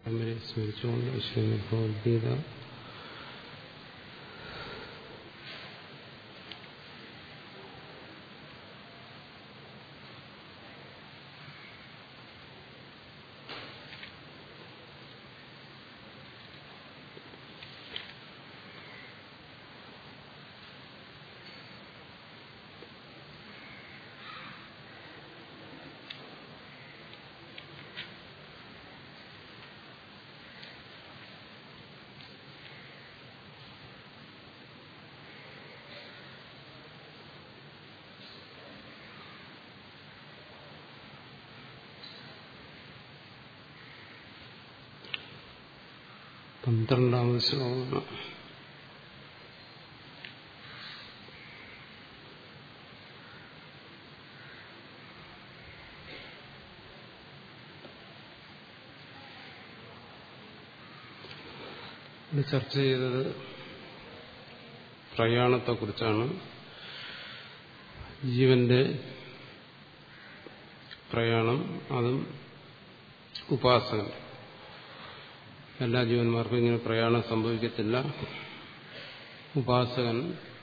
അവരെ സ്മരിച്ചുകൊണ്ട് ശ്രീമദ് ഭഗവത്ഗീത പന്ത്രണ്ടാമത് ശ്ലോകമാണ് ഇവിടെ ചർച്ച ചെയ്തത് പ്രയാണത്തെക്കുറിച്ചാണ് ജീവന്റെ പ്രയാണം അതും ഉപാസകൻ എല്ലാ ജീവന്മാർക്കും ഇങ്ങനെ പ്രയാണം സംഭവിക്കത്തില്ല ഉപാസകൻ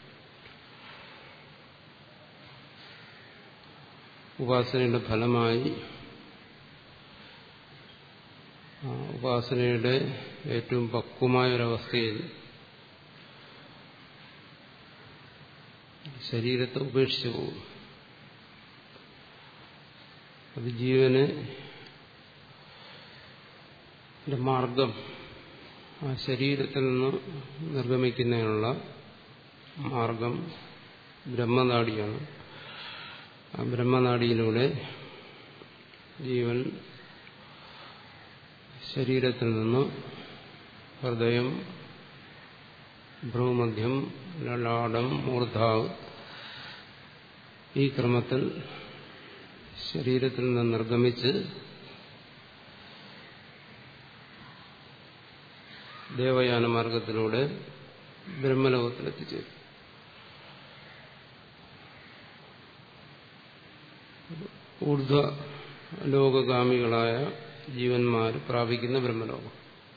ഉപാസനയുടെ ഫലമായി ഉപാസനയുടെ ഏറ്റവും പക്വമായ ഒരവസ്ഥയിൽ ശരീരത്തെ ഉപേക്ഷിച്ചു പോകും അത് ജീവന് മാർഗം ആ ശരീരത്തിൽ നിന്ന് നിർഗമിക്കുന്നതിനുള്ള മാർഗം ബ്രഹ്മനാടിയാണ് ആ ബ്രഹ്മനാടിയിലൂടെ ജീവൻ ശരീരത്തിൽ നിന്ന് ഹൃദയം ഭ്രൂമധ്യം ലലാടം മൂർധാവ് ഈ ക്രമത്തിൽ ശരീരത്തിൽ നിന്ന് നിർഗമിച്ച് ദേവയാന മാർഗത്തിലൂടെ ബ്രഹ്മലോകത്തിലെത്തിച്ചേരും ഊർധ്വ ലോകഗാമികളായ ജീവന്മാർ പ്രാപിക്കുന്ന ബ്രഹ്മലോകം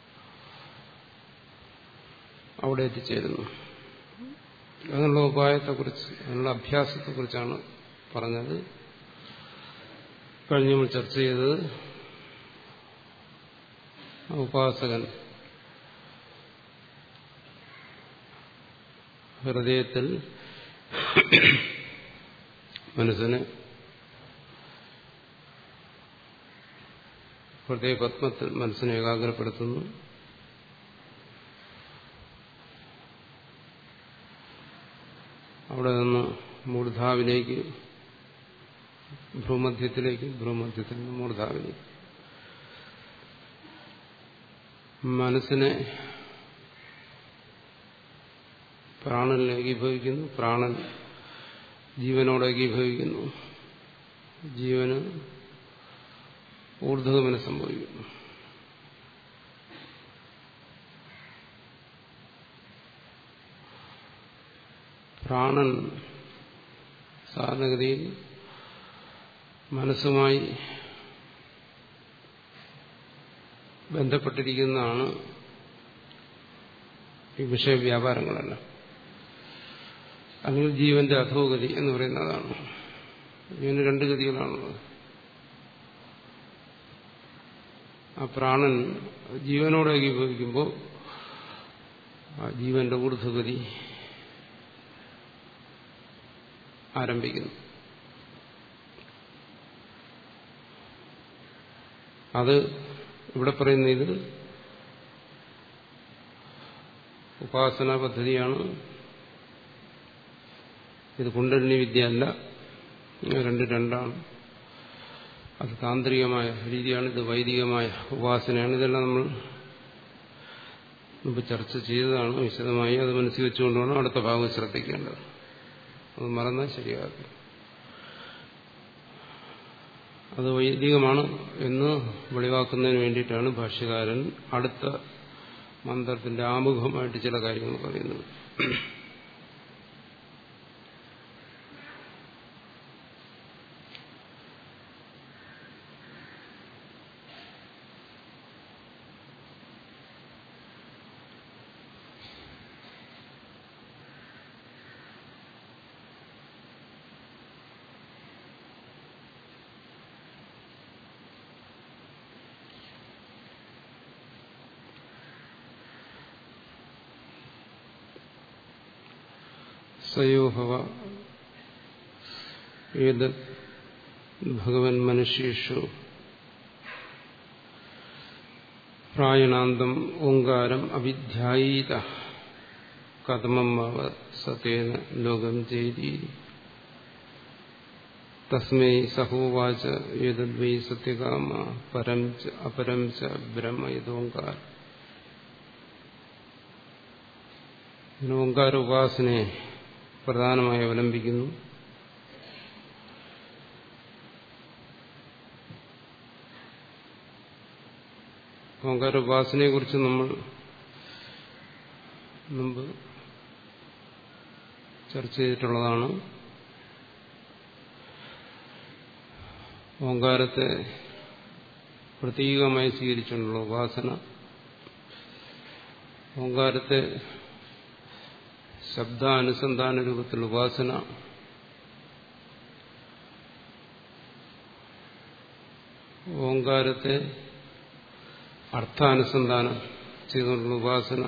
അവിടെ എത്തിച്ചേരുന്നു അതിനുള്ള ഉപായത്തെക്കുറിച്ച് അതിനുള്ള അഭ്യാസത്തെക്കുറിച്ചാണ് പറഞ്ഞത് കഴിഞ്ഞ് നമ്മൾ ചർച്ച ചെയ്തത് ഉപാസകൻ ഹൃദയത്തിൽ മനസ്സിനെ ഹൃദയപത്മത്തിൽ മനസ്സിനെ ഏകാഗ്രപ്പെടുത്തുന്നു അവിടെ നിന്ന് മൂർധാവിലേക്ക് ഭ്രൂമധ്യത്തിലേക്ക് ഭ്രൂമധ്യത്തിൽ നിന്ന് മൂർധാവിലേക്ക് മനസ്സിനെ പ്രാണനിൽ ഏകീഭവിക്കുന്നു പ്രാണൻ ജീവനോട് ഏകീഭവിക്കുന്നു ജീവന് ഊർധഗമനം സംഭവിക്കുന്നു പ്രാണൻ സാധാരണഗതിയിൽ മനസ്സുമായി ബന്ധപ്പെട്ടിരിക്കുന്നതാണ് ഈ വിഷയവ്യാപാരങ്ങളെല്ലാം അല്ലെങ്കിൽ ജീവന്റെ അധോഗതി എന്ന് പറയുന്നതാണ് ജീവന് രണ്ട് ഗതികളാണുള്ളത് ആ പ്രാണൻ ജീവനോട് ഏകീഭവിക്കുമ്പോൾ ആ ജീവന്റെ ഊർധ്വഗതി ആരംഭിക്കുന്നു അത് ഇവിടെ പറയുന്ന ഇത് ഉപാസനാ പദ്ധതിയാണ് ഇത് കുണ്ടലിനി വിദ്യ അല്ല രണ്ട് രണ്ടാണ് അത് താന്ത്രികമായ രീതിയാണ് ഇത് വൈദികമായ ഉപാസനയാണ് ഇതെല്ലാം നമ്മൾ മുമ്പ് ചർച്ച ചെയ്തതാണ് വിശദമായി അത് മനസ്സിൽ വെച്ചുകൊണ്ടാണ് അടുത്ത ഭാഗം ശ്രദ്ധിക്കേണ്ടത് അത് മറന്നാൽ ശരിയാകും അത് വൈദികമാണ് എന്ന് വെളിവാക്കുന്നതിന് വേണ്ടിയിട്ടാണ് ഭാഷ്യകാരൻ അടുത്ത മന്ത്രത്തിന്റെ ആമുഖമായിട്ട് ചില കാര്യങ്ങൾ പറയുന്നത് സയോഹവ ഏത് ഭഗവൻ മനുഷ്യേഷു പ്രായണാന്തം ഓങ്കാരം അവിധ്യായീത കഥമം സതേന ലോകം ചെയ്തി തസ്മൈ സഹോവാച ഏതദ്വൈ സത്യകാമ പരം ച അപരം ച ബ്രഹ്മ യഥോങ്കാര ഓങ്കാര ഉപാസനയെ പ്രധാനമായി അവലംബിക്കുന്നു ഓങ്കാര ഉപാസനയെ കുറിച്ച് നമ്മൾ മുമ്പ് ചർച്ച ചെയ്തിട്ടുള്ളതാണ് ഓങ്കാരത്തെ പ്രതീകമായി സ്വീകരിച്ചുകൊണ്ടുള്ള ഉപാസന ഓങ്കാരത്തെ ശബ്ദാനുസന്ധാന രൂപത്തിലുള്ള ഉപാസന ഓങ്കാരത്തെ അർത്ഥാനുസന്ധാനം ചെയ്തുകൊണ്ടുള്ള ഉപാസന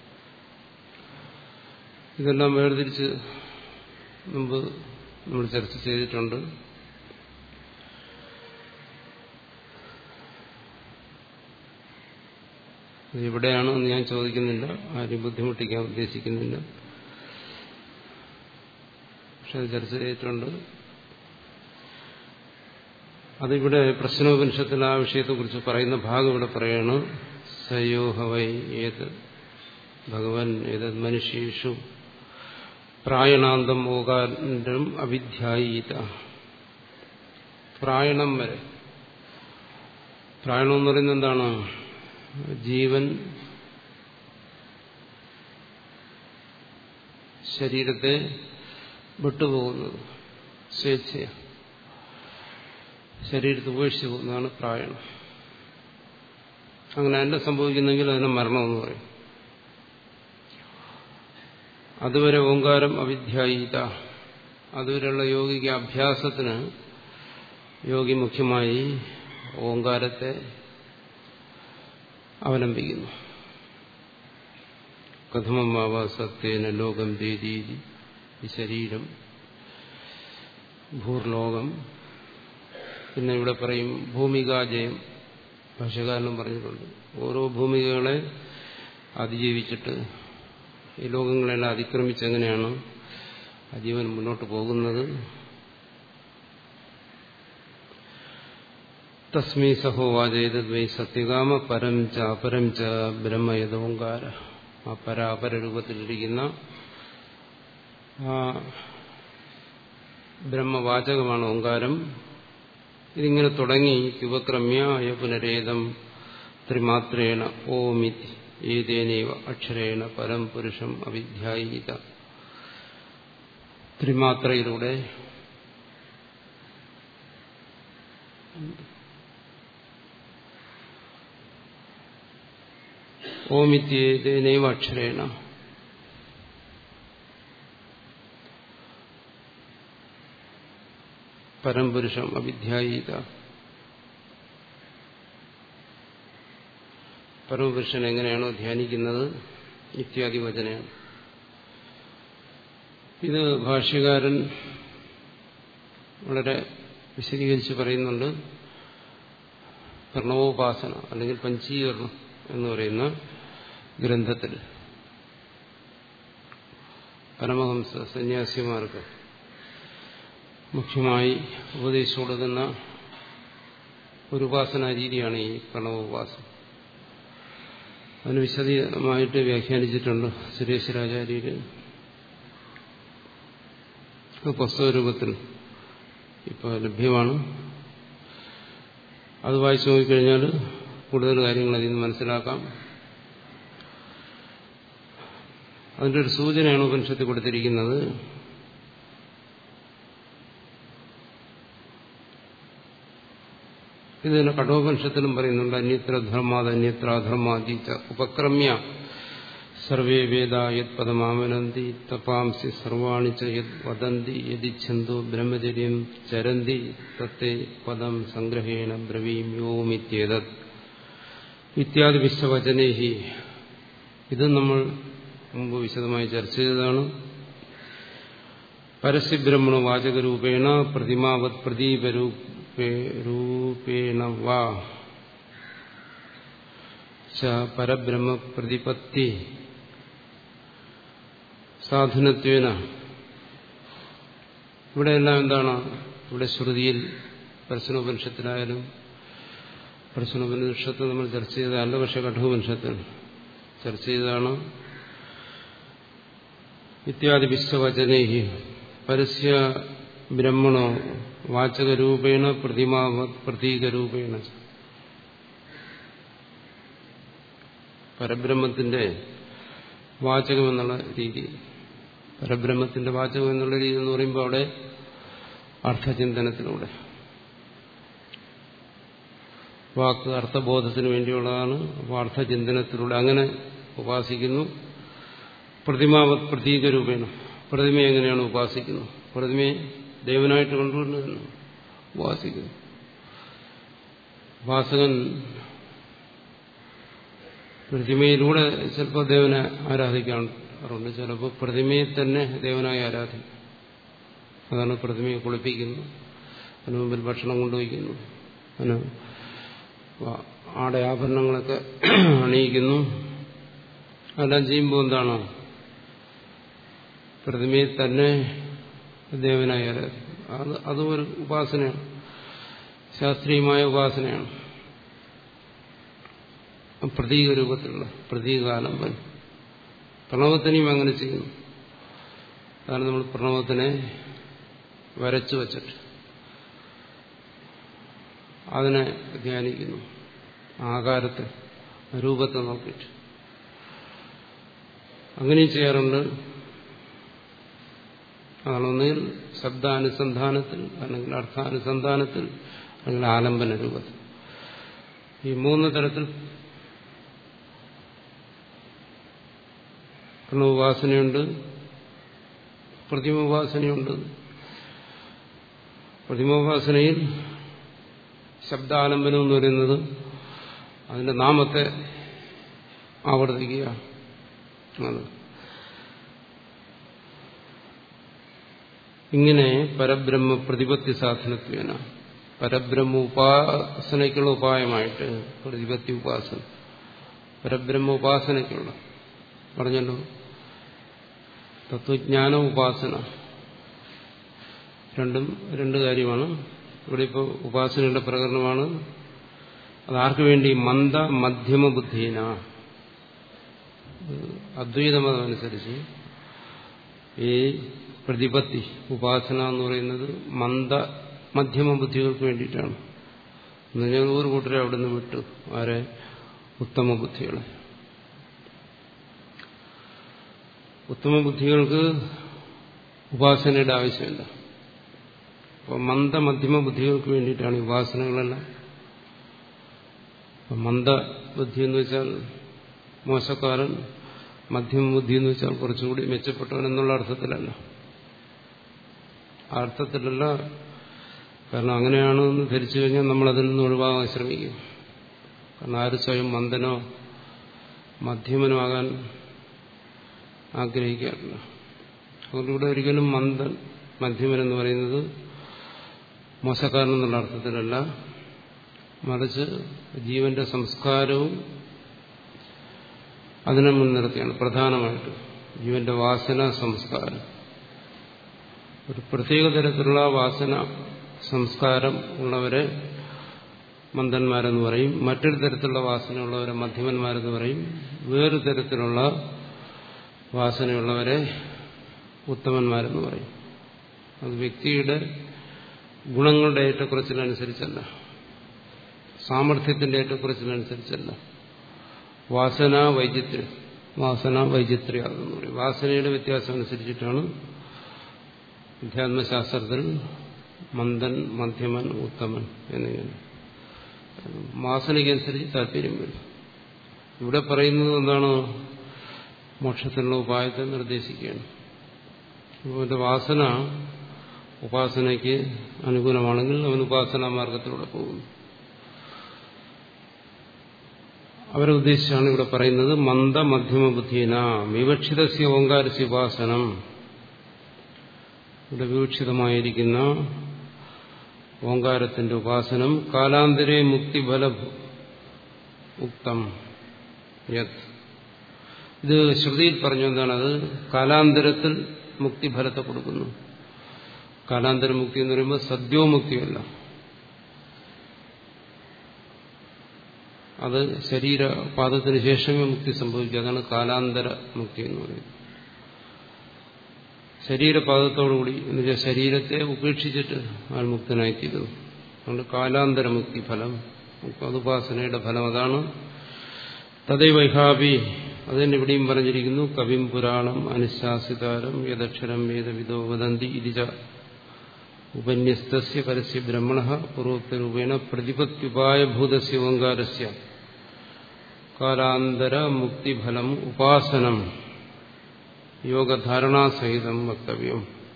ഇതെല്ലാം വേർതിരിച്ച് മുമ്പ് നമ്മൾ ചർച്ച ചെയ്തിട്ടുണ്ട് എവിടെയാണോ എന്ന് ഞാൻ ചോദിക്കുന്നില്ല ആരും ബുദ്ധിമുട്ടിക്കാൻ ഉദ്ദേശിക്കുന്നില്ല പക്ഷെ അത് ചർച്ച ചെയ്തിട്ടുണ്ട് അതിവിടെ പ്രശ്നോപനിഷത്തിൽ ആ വിഷയത്തെക്കുറിച്ച് പറയുന്ന ഭാഗം ഇവിടെ പറയാണ് സയോഹവൈ ഏത് ഭഗവൻ ഏത് മനുഷ്യേഷു പ്രായണാന്തം ഓകാരം അവിധ്യായീത പ്രായണം വരെ പ്രായണം എന്ന് പറയുന്നത് എന്താണ് ജീവൻ ശരീരത്തെ വിട്ടുപോകുന്നത് സ്വേച്ഛയ ശരീരത്തെ ഉപേക്ഷിച്ചു പോകുന്നതാണ് പ്രായണം അങ്ങനെ അല്ല സംഭവിക്കുന്നെങ്കിൽ അതിനെ മരണമെന്ന് പറയും അതുവരെ ഓങ്കാരം അവിധ്യായീത അതുവരെയുള്ള യോഗിക അഭ്യാസത്തിന് യോഗി മുഖ്യമായി ഓങ്കാരത്തെ അവലംബിക്കുന്നു കഥമമാവ സത്യേന ലോകം ദേദീതി ഈ ശരീരം ഭൂർലോകം പിന്നെ ഇവിടെ പറയും ഭൂമികാജയം ഭാഷകാരനും പറഞ്ഞിട്ടുണ്ട് ഓരോ ഭൂമികകളെ അതിജീവിച്ചിട്ട് ഈ ലോകങ്ങളെല്ലാം അതിക്രമിച്ച് എങ്ങനെയാണ് ആ ജീവൻ മുന്നോട്ട് പോകുന്നത് തസ്മീ സഹോവാചേതദ്വൈ സത്യകാമ പരം ച അപരം ച ബ്രഹ്മയതോങ്കാര ആ പരാപര രൂപത്തിലിരിക്കുന്ന ആ ബ്രഹ്മവാചകമാണ് ഓങ്കാരം ഇതിങ്ങനെ തുടങ്ങി ഉപക്രമ്യായ പുനരേതം ത്രിമാത്രേണ ഓമിതി ഏതേനൈവ അക്ഷരേണ പരം പുരുഷം അവിധ്യായീത ത്രിമാത്രയിലൂടെ ഓമിത്യേതേനൈവ അക്ഷരേണ പരംപുരുഷം അവിധ്യായീത പരമപുരുഷൻ എങ്ങനെയാണോ ധ്യാനിക്കുന്നത് ഇത്യാദി വചനയാണ് ഇത് ഭാഷ്യകാരൻ വളരെ വിശദീകരിച്ച് പറയുന്നുണ്ട് പ്രണവോപാസന അല്ലെങ്കിൽ പഞ്ചീകരണം എന്ന് പറയുന്ന ഗ്രന്ഥത്തിൽ പരമഹംസ സന്യാസിമാർക്ക് മുഖ്യമായി ഉപദേശിച്ചു കൊടുക്കുന്ന ഒരു ഉപാസനാ രീതിയാണ് ഈ പ്രണവോപാസന അതിന് വിശദമായിട്ട് വ്യാഖ്യാനിച്ചിട്ടുണ്ട് സുരേശ്വരാചാര്യര് പുസ്തക രൂപത്തിൽ ഇപ്പോൾ ലഭ്യമാണ് അത് വായിച്ചു നോക്കിക്കഴിഞ്ഞാൽ കൂടുതൽ കാര്യങ്ങൾ അതിൽ നിന്ന് മനസ്സിലാക്കാം അതിൻ്റെ ഒരു സൂചനയാണ് ഉപനിഷത്തിൽ കൊടുത്തിരിക്കുന്നത് ഇത് തന്നെ കഠോപനിഷത്തിലും പറയുന്നുണ്ട് അന്യത്ര ധർമാത് അന്യത്ര അധർമാതീച്ച ഉപക്രമ്യ സർവേ വേദ യത് പദമാവനന്തി തപാംസി സർവാണി ച യത് വദന്തി യതിച്ഛന്തു ബ്രഹ്മചര്യം ചരന്തി തത്തെ പദം സംഗ്രഹേണ ബ്രവീം യോമിത്യേതത് ഇത്യാദി വിശ്വവചനേഹി ഇത് നമ്മൾ മുമ്പ് വിശദമായി ചർച്ച ചെയ്തതാണ് പരസ്യബ്രഹ്മണ വാചകരൂപേണ പ്രതിമാവത് പ്രദീപരൂപേണ വാ പരബ്രഹ്മ പ്രതിപത്തി സാധനത്വേന ഇവിടെയെല്ലാം എന്താണ് ഇവിടെ ശ്രുതിയിൽ പ്രശ്നോപനിഷത്തിലായാലും പ്രശ്നോപനിഷത്ത് നമ്മൾ ചർച്ച ചെയ്തതല്ല പക്ഷെ കഠോപനിഷത്തിൽ ചർച്ച ചെയ്തതാണ് ഇത്യാദി വിശ്വവചനേഹി പരസ്യ ബ്രഹ്മണോ വാചകരൂപേണ പ്രതിമാവ പ്രതീകരൂപേണ പരബ്രഹ്മത്തിന്റെ വാചകം എന്നുള്ള രീതി പരബ്രഹ്മത്തിന്റെ വാചകം എന്നുള്ള രീതി എന്ന് പറയുമ്പോൾ അവിടെ അർത്ഥചിന്തനത്തിലൂടെ വാക്ക് അർത്ഥബോധത്തിന് വേണ്ടിയുള്ളതാണ് അപ്പോൾ അർത്ഥചിന്തനത്തിലൂടെ അങ്ങനെ ഉപാസിക്കുന്നു പ്രതിമാവത് പ്രതീകരൂപേണ പ്രതിമയെ എങ്ങനെയാണ് ഉപാസിക്കുന്നത് പ്രതിമയെ ദേവനായിട്ട് കൊണ്ടുവരുന്നതെന്ന് ഉപാസിക്കുന്നു ഉപാസകൻ പ്രതിമയിലൂടെ ചിലപ്പോൾ ദേവനെ ആരാധിക്കാറുണ്ട് ചിലപ്പോൾ പ്രതിമയെ തന്നെ ദേവനായി ആരാധിക്കും അതാണ് പ്രതിമയെ കുളിപ്പിക്കുന്നു അതിനു മുമ്പിൽ ഭക്ഷണം കൊണ്ടുവയ്ക്കുന്നു അതിന് ആടെ ആഭരണങ്ങളൊക്കെ അണിയിക്കുന്നു അതെല്ലാം ചെയ്യുമ്പോൾ എന്താണോ പ്രതിമയെ തന്നെ ദേവനായി ആരാധിക്കും അത് അതും ഒരു ഉപാസനയാണ് ശാസ്ത്രീയമായ ഉപാസനയാണ് പ്രതീക രൂപത്തിലുള്ള പ്രതീകാലംബൻ പ്രണവത്തിനെയും അങ്ങനെ ചെയ്യുന്നു അതാണ് നമ്മൾ പ്രണവത്തിനെ വരച്ചു വച്ചിട്ട് അതിനെ ധ്യാനിക്കുന്നു ആകാരത്തെ രൂപത്തെ നോക്കിയിട്ട് അങ്ങനെയും ചെയ്യാറുണ്ട് അതാണ് ഒന്നുകിൽ ശബ്ദാനുസന്ധാനത്തിൽ അല്ലെങ്കിൽ അർത്ഥാനുസന്ധാനത്തിൽ അല്ലെങ്കിൽ ആലംബന രൂപത്തിൽ ഈ മൂന്ന് തരത്തിൽ പ്രണവോപാസനയുണ്ട് പ്രതിമോപാസനയുണ്ട് പ്രതിമോപാസനയിൽ ശബ്ദാലംബനം എന്ന് പറയുന്നത് അതിന്റെ നാമത്തെ ആവർത്തിക്കുക അത് ഇങ്ങനെ പരബ്രഹ്മ പ്രതിപത്തി സാധനത്വേന പരബ്രഹ്മ ഉപാസനയ്ക്കുള്ള ഉപായമായിട്ട് പ്രതിപത്തി ഉപാസന പരബ്രഹ്മ ഉപാസനയ്ക്കുള്ള പറഞ്ഞല്ലോ തത്വജ്ഞാന ഉപാസന രണ്ടും രണ്ട് കാര്യമാണ് ഇവിടെ ഇപ്പോൾ ഉപാസനയുടെ പ്രകരണമാണ് അതാർക്ക് വേണ്ടി മന്ദ മധ്യമ ബുദ്ധീന അദ്വൈതമതം അനുസരിച്ച് ഈ പ്രതിപത്തി ഉപാസന എന്ന് പറയുന്നത് മന്ദ മധ്യമ ബുദ്ധികൾക്ക് വേണ്ടിയിട്ടാണ് എന്നുവെച്ചാൽ ഒരു കൂട്ടരെ അവിടെ നിന്ന് വിട്ടു ആരെ ഉത്തമ ബുദ്ധികളെ ഉത്തമ ബുദ്ധികൾക്ക് ഉപാസനയുടെ ആവശ്യമില്ല അപ്പോൾ മന്ദ മധ്യമ ബുദ്ധികൾക്ക് വേണ്ടിയിട്ടാണ് ഉപാസനകളെല്ലാം മന്ദ ബുദ്ധി എന്ന് വെച്ചാൽ മോശക്കാരൻ മധ്യമ ബുദ്ധി എന്ന് വെച്ചാൽ കുറച്ചുകൂടി മെച്ചപ്പെട്ടവൻ എന്നുള്ള അർത്ഥത്തിലല്ല ആ അർത്ഥത്തിലല്ല കാരണം അങ്ങനെയാണെന്ന് ധരിച്ചു കഴിഞ്ഞാൽ നമ്മൾ അതിൽ നിന്ന് ഒഴിവാകാൻ ശ്രമിക്കും കാരണം ആര് സ്വയം മന്ദനോ മധ്യമനോ ആകാൻ ആഗ്രഹിക്കാറില്ല അതുകൊണ്ട് ഇവിടെ ഒരിക്കലും മന്ദൻ മധ്യമൻ എന്ന് പറയുന്നത് മോശക്കാരൻ എന്നുള്ള അർത്ഥത്തിലല്ല മറിച്ച് ജീവന്റെ സംസ്കാരവും അതിനെ മുൻനിർത്തിയാണ് പ്രധാനമായിട്ട് ജീവന്റെ വാസന സംസ്കാരം ഒരു പ്രത്യേക തരത്തിലുള്ള വാസന സംസ്കാരം ഉള്ളവരെ മന്ദന്മാരെന്ന് പറയും മറ്റൊരു തരത്തിലുള്ള വാസനയുള്ളവരെ മധ്യമന്മാരെന്ന് പറയും വേറൊരു തരത്തിലുള്ള വാസനയുള്ളവരെ ഉത്തമന്മാരെന്ന് പറയും അത് വ്യക്തിയുടെ ഗുണങ്ങളുടെ ഏറ്റക്കുറച്ചിലനുസരിച്ചല്ല സാമർഥ്യത്തിന്റെ ഏറ്റക്കുറച്ചിലനുസരിച്ചല്ല വാസന വൈചിത്ര്യം വാസന വൈചിത്ര്യാതെന്ന് പറയും വാസനയുടെ വ്യത്യാസം അനുസരിച്ചിട്ടാണ് അധ്യാത്മശാസ്ത്രത്തിൽ മന്ദൻ മധ്യമൻ ഉത്തമൻ എന്നിങ്ങനെ വാസനയ്ക്കനുസരിച്ച് താല്പര്യം വരും ഇവിടെ പറയുന്നത് എന്താണ് മോക്ഷത്തിനുള്ള ഉപായത്തെ നിർദ്ദേശിക്കുകയാണ് അവന്റെ വാസന ഉപാസനയ്ക്ക് അനുകൂലമാണെങ്കിൽ അവൻ ഉപാസനാ മാർഗത്തിലൂടെ പോകുന്നു അവരെ ഉദ്ദേശിച്ചാണ് ഇവിടെ പറയുന്നത് മന്ദ മധ്യമ ബുദ്ധീന വിവക്ഷിതസ്യ ഓങ്കാരസ്യ ഉപാസനം ഇവിടെ വിവക്ഷിതമായിരിക്കുന്ന ഓങ്കാരത്തിന്റെ ഉപാസനം കാലാന്തരേ മുക്തിഫല ഉക്തം യത് ഇത് ശ്രുതിയിൽ പറഞ്ഞു എന്താണ് അത് കാലാന്തരത്തിൽ മുക്തിഫലത്തെ കൊടുക്കുന്നു കാലാന്തര മുക്തി എന്ന് പറയുമ്പോൾ സദ്യോമുക്തിയല്ല അത് ശരീരപാദത്തിന് ശേഷമേ മുക്തി സംഭവിക്കുക അതാണ് കാലാന്തര മുക്തി എന്ന് പറയുന്നത് ശരീരപാദത്തോടുകൂടി എന്നുവെച്ചാൽ ശരീരത്തെ ഉപേക്ഷിച്ചിട്ട് ആൾ മുക്തനായിത്തീരുന്നു അതുകൊണ്ട് കാലാന്തര മുക്തി ഫലം അതുപാസനയുടെ ഫലം അതാണ് തദൈവൈഹാബി അതുതന്നെ ഇവിടെയും പറഞ്ഞിരിക്കുന്നു കവിം പുരാണം അനുശാസിതാരം യദക്ഷരം വേദവിദോ വദന്തി ഇതിജ ഉപന്യസ്തസ്യ പരസ്യ ബ്രഹ്മണ പൂർവോക്തരൂപേണ പ്രതിപത്യുപായഭൂതസ്യ ഓങ്കാരസ്യ കാലാന്തര മുക്തിഫലം ഉപാസനം യോഗധാരണാസഹിതം വക്തവ്യം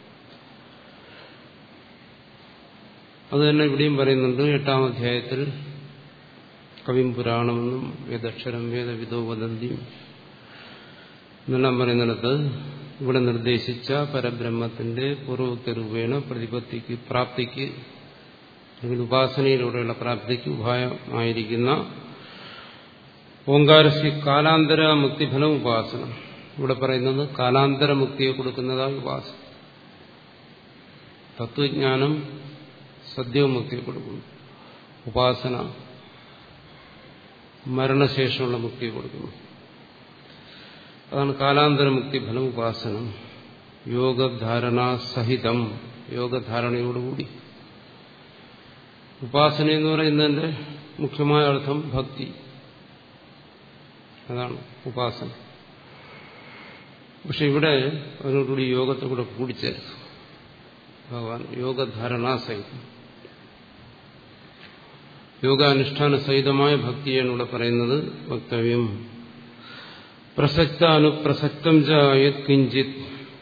അത് തന്നെ ഇവിടെയും പറയുന്നുണ്ട് എട്ടാം അധ്യായത്തിൽ കവിം പുരാണമെന്നും വേദക്ഷരം വേദവിദോ വദന്തിയും എന്നെല്ലാം പറയുന്നിടത്ത് ഇവിടെ നിർദ്ദേശിച്ച പരബ്രഹ്മത്തിന്റെ പൂർവോക്ത രൂപേണ പ്രതിപത്തിക്ക് പ്രാപ്തിക്ക് അല്ലെങ്കിൽ ഉപാസനയിലൂടെയുള്ള പ്രാപ്തിക്ക് ഉപായമായിരിക്കുന്ന ഓങ്കാരസ്യ കാലാന്തര മുക്തിഫലം ഉപാസനം ഇവിടെ പറയുന്നത് കാലാന്തര മുക്തിയെ കൊടുക്കുന്നതായ ഉപാസന തത്വജ്ഞാനം സദ്യമുക്തിയെ കൊടുക്കുന്നു ഉപാസന മരണശേഷമുള്ള മുക്തിയെ കൊടുക്കുന്നു അതാണ് കാലാന്തര മുക്തി ഫലം ഉപാസനം യോഗധാരണ സഹിതം യോഗധാരണയോടുകൂടി ഉപാസന എന്ന് പറയുന്നതിന്റെ മുഖ്യമായ അർത്ഥം ഭക്തി അതാണ് ഉപാസന പക്ഷെ ഇവിടെ അതിനോടുകൂടി യോഗത്തെ കൂടെ കൂടിച്ചേർത്തു ഭഗവാൻ യോഗധാരണാസഹിതം യോഗാനുഷ്ഠാന സഹിതമായ ഭക്തിയാണ് ഇവിടെ പറയുന്നത് വക്തവ്യം പ്രസക്ത അനുപ്രസക്തം ചായത് കിഞ്ചിത്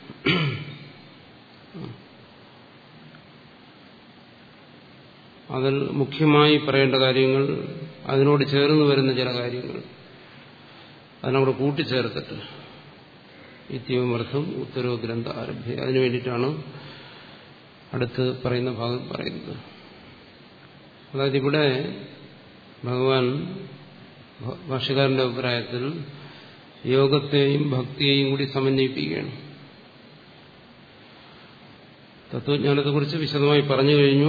അതിൽ മുഖ്യമായി പറയേണ്ട കാര്യങ്ങൾ അതിനോട് ചേർന്ന് വരുന്ന ചില കാര്യങ്ങൾ അതിനവിടെ കൂട്ടിച്ചേർത്തിട്ട് ഇത്യവുമർത്ഥം ഉത്തരവ് ഗ്രന്ഥ ആരംഭ്യ അതിനു വേണ്ടിയിട്ടാണ് അടുത്ത് പറയുന്ന ഭാഗം പറയുന്നത് അതായത് ഇവിടെ ഭഗവാൻ ഭാഷകാരന്റെ അഭിപ്രായത്തിൽ യോഗത്തെയും ഭക്തിയെയും കൂടി സമന്വയിപ്പിക്കുകയാണ് തത്വജ്ഞാനത്തെക്കുറിച്ച് വിശദമായി പറഞ്ഞു കഴിഞ്ഞു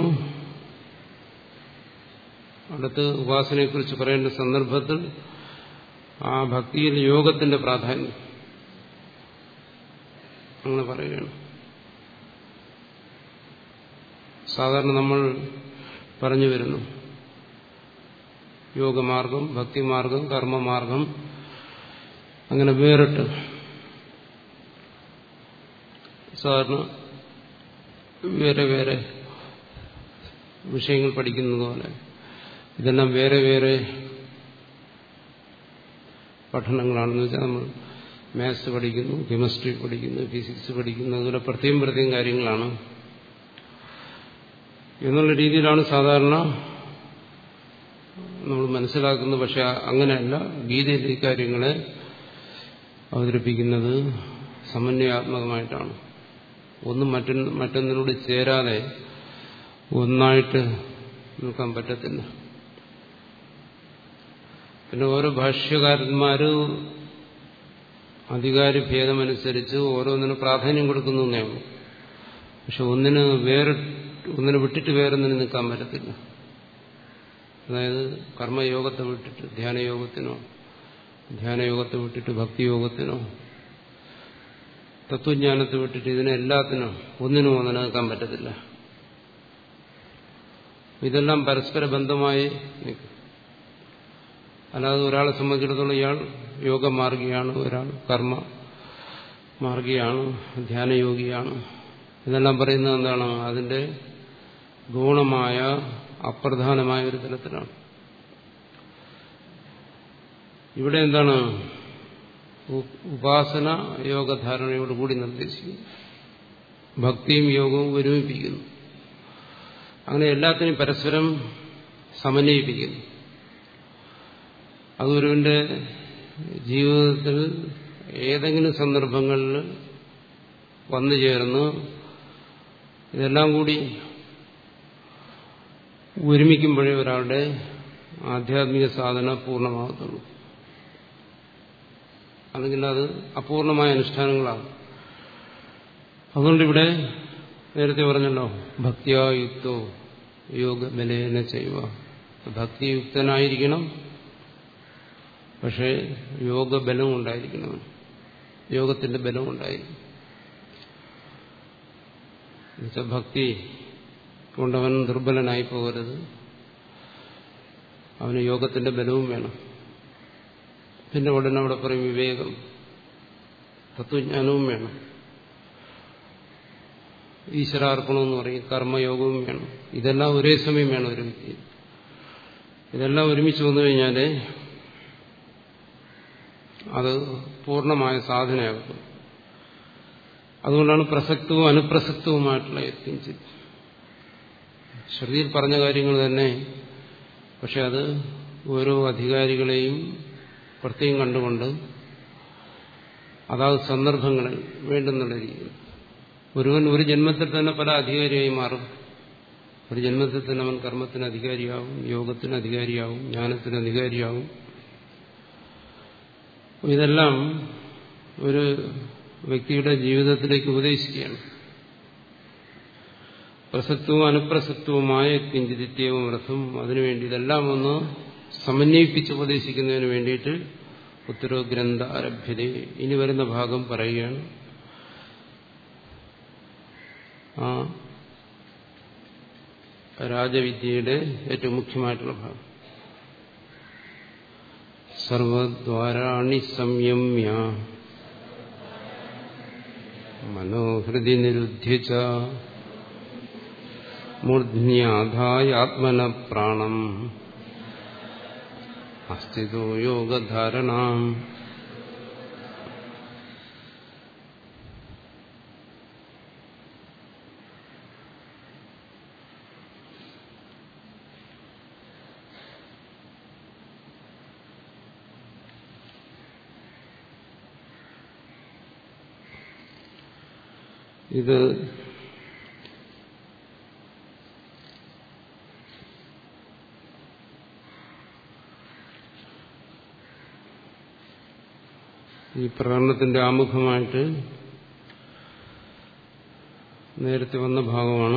അടുത്ത് ഉപാസനയെക്കുറിച്ച് പറയേണ്ട സന്ദർഭത്തിൽ ആ ഭക്തിയിൽ യോഗത്തിന്റെ പ്രാധാന്യം അങ്ങനെ പറയുകയാണ് സാധാരണ നമ്മൾ പറഞ്ഞു വരുന്നു യോഗമാർഗം ഭക്തിമാർഗം കർമ്മമാർഗം അങ്ങനെ വേറിട്ട് സാധാരണ വേറെ വേറെ വിഷയങ്ങൾ പഠിക്കുന്നത് പോലെ ഇതെല്ലാം വേറെ വേറെ പഠനങ്ങളാണെന്ന് വെച്ചാൽ നമ്മൾ മാത്സ് പഠിക്കുന്നു കെമിസ്ട്രി പഠിക്കുന്നു ഫിസിക്സ് പഠിക്കുന്നു അതുപോലെ പ്രത്യേകം പ്രത്യേകം കാര്യങ്ങളാണ് എന്നുള്ള രീതിയിലാണ് സാധാരണ നമ്മൾ മനസ്സിലാക്കുന്നത് പക്ഷെ അങ്ങനെയല്ല ഗീതയിൽ ഈ കാര്യങ്ങളെ അവതരിപ്പിക്കുന്നത് സമന്വയാത്മകമായിട്ടാണ് ഒന്നും മറ്റൊന്ന് മറ്റൊന്നിനോട് ചേരാതെ ഒന്നായിട്ട് നിൽക്കാൻ പറ്റത്തില്ല പിന്നെ ഓരോ ഭാഷ്യകാരന്മാര് അധികാരി ഭേദമനുസരിച്ച് ഓരോന്നിനും പ്രാധാന്യം കൊടുക്കുന്നു എന്നേ ഉള്ളൂ പക്ഷെ ഒന്നിന് വേറെ ഒന്നിനെ വിട്ടിട്ട് വേറൊന്നിന് നിൽക്കാൻ പറ്റത്തില്ല അതായത് കർമ്മയോഗത്തെ വിട്ടിട്ട് ധ്യാനയോഗത്തിനോ ധ്യാനയോഗത്തെ വിട്ടിട്ട് ഭക്തിയോഗത്തിനോ തത്വജ്ഞാനത്തെ വിട്ടിട്ട് ഇതിനെല്ലാത്തിനോ ഒന്നിനും ഒന്നിനെ നിൽക്കാൻ പറ്റത്തില്ല ഇതെല്ലാം പരസ്പര ബന്ധമായി നിൽക്കും അല്ലാതെ ഒരാളെ സംബന്ധിച്ചിടത്തോളം ഇയാൾ യോഗമാർഗിയാണ് ഒരാൾ കർമ്മ മാർഗിയാണ് ധ്യാനയോഗിയാണ് ഇതെല്ലാം പറയുന്നത് എന്താണ് അതിന്റെ ഗുണമായ അപ്രധാനമായ ഒരു തലത്തിലാണ് ഇവിടെ എന്താണ് ഉപാസന യോഗധാരണയോടുകൂടി നിർദ്ദേശിക്കുന്നു ഭക്തിയും യോഗവും ഒരുമിപ്പിക്കുന്നു അങ്ങനെ എല്ലാത്തിനെയും പരസ്പരം സമന്വയിപ്പിക്കുന്നു അത് ഒരുവന്റെ ജീവിതത്തിൽ ഏതെങ്കിലും സന്ദർഭങ്ങളിൽ വന്നു ചേർന്ന് ഇതെല്ലാം കൂടി ഒരുമിക്കുമ്പോഴേ ഒരാളുടെ ആധ്യാത്മിക സാധന പൂർണ്ണമാകത്തുള്ളൂ അല്ലെങ്കിൽ അത് അപൂർണമായ അനുഷ്ഠാനങ്ങളാകും അതുകൊണ്ടിവിടെ നേരത്തെ പറഞ്ഞല്ലോ ഭക്തിയായുക്തോ യോഗ ബലേന ചെയ്യുക ഭക്തിയുക്തനായിരിക്കണം പക്ഷേ യോഗബലം ഉണ്ടായിരിക്കണം യോഗത്തിന്റെ ബലം ഉണ്ടായിരിക്കും എന്നുവെച്ചാൽ ഭക്തി കൊണ്ടവൻ ദുർബലനായി പോകരുത് അവന് യോഗത്തിന്റെ ബലവും വേണം പിന്നെ ഉടനെ അവിടെ പറയും വിവേകം തത്വജ്ഞാനവും വേണം ഈശ്വരാർപ്പണം എന്ന് പറയും കർമ്മയോഗവും വേണം ഇതെല്ലാം ഒരേ സമയം വേണം ഒരു വ്യക്തി ഇതെല്ലാം ഒരുമിച്ച് വന്നു കഴിഞ്ഞാൽ അത് പൂർണ്ണമായ സാധനയാകും അതുകൊണ്ടാണ് പ്രസക്തവും അനുപ്രസക്തവുമായിട്ടുള്ള യത്നിച്ചത് ശ്രുതിയിൽ പറഞ്ഞ കാര്യങ്ങൾ തന്നെ പക്ഷെ അത് ഓരോ അധികാരികളെയും പ്രത്യേകം കണ്ടുകൊണ്ട് അതാത് സന്ദർഭങ്ങളിൽ വേണ്ടുന്നുള്ള രീതിയിൽ ഒരുവൻ ഒരു ജന്മത്തിൽ തന്നെ പല അധികാരിയായി മാറും ഒരു ജന്മത്തിൽ തന്നെ അവൻ കർമ്മത്തിന് അധികാരിയാവും യോഗത്തിന് അധികാരിയാവും ജ്ഞാനത്തിന് അധികാരിയാവും ഇതെല്ലാം ഒരു വ്യക്തിയുടെ ജീവിതത്തിലേക്ക് ഉപദേശിക്കുകയാണ് പ്രസക്തവും അനുപ്രസക്തവുമായ കിഞ്ചിതിത്യവും രസം അതിനുവേണ്ടി ഇതെല്ലാം ഒന്ന് സമന്വയിപ്പിച്ച് ഉപദേശിക്കുന്നതിന് വേണ്ടിയിട്ട് ഉത്തരവ് ഗ്രന്ഥ ആരഭ്യത ഇനി വരുന്ന ഭാഗം പറയുകയാണ് ആ രാജവിദ്യയുടെ ഏറ്റവും മുഖ്യമായിട്ടുള്ള ഭാഗം സർവദ്വാരാണി സംയമ്യ മനോഹൃതി നിരുദ്ധ്യ മൂർധ്ന്യാധായാത്മന പ്രാണം അസ്ഥിതോ യോഗധാരണാം ഇത് ഈ പ്രകടനത്തിന്റെ ആമുഖമായിട്ട് നേരത്തെ വന്ന ഭാഗമാണ്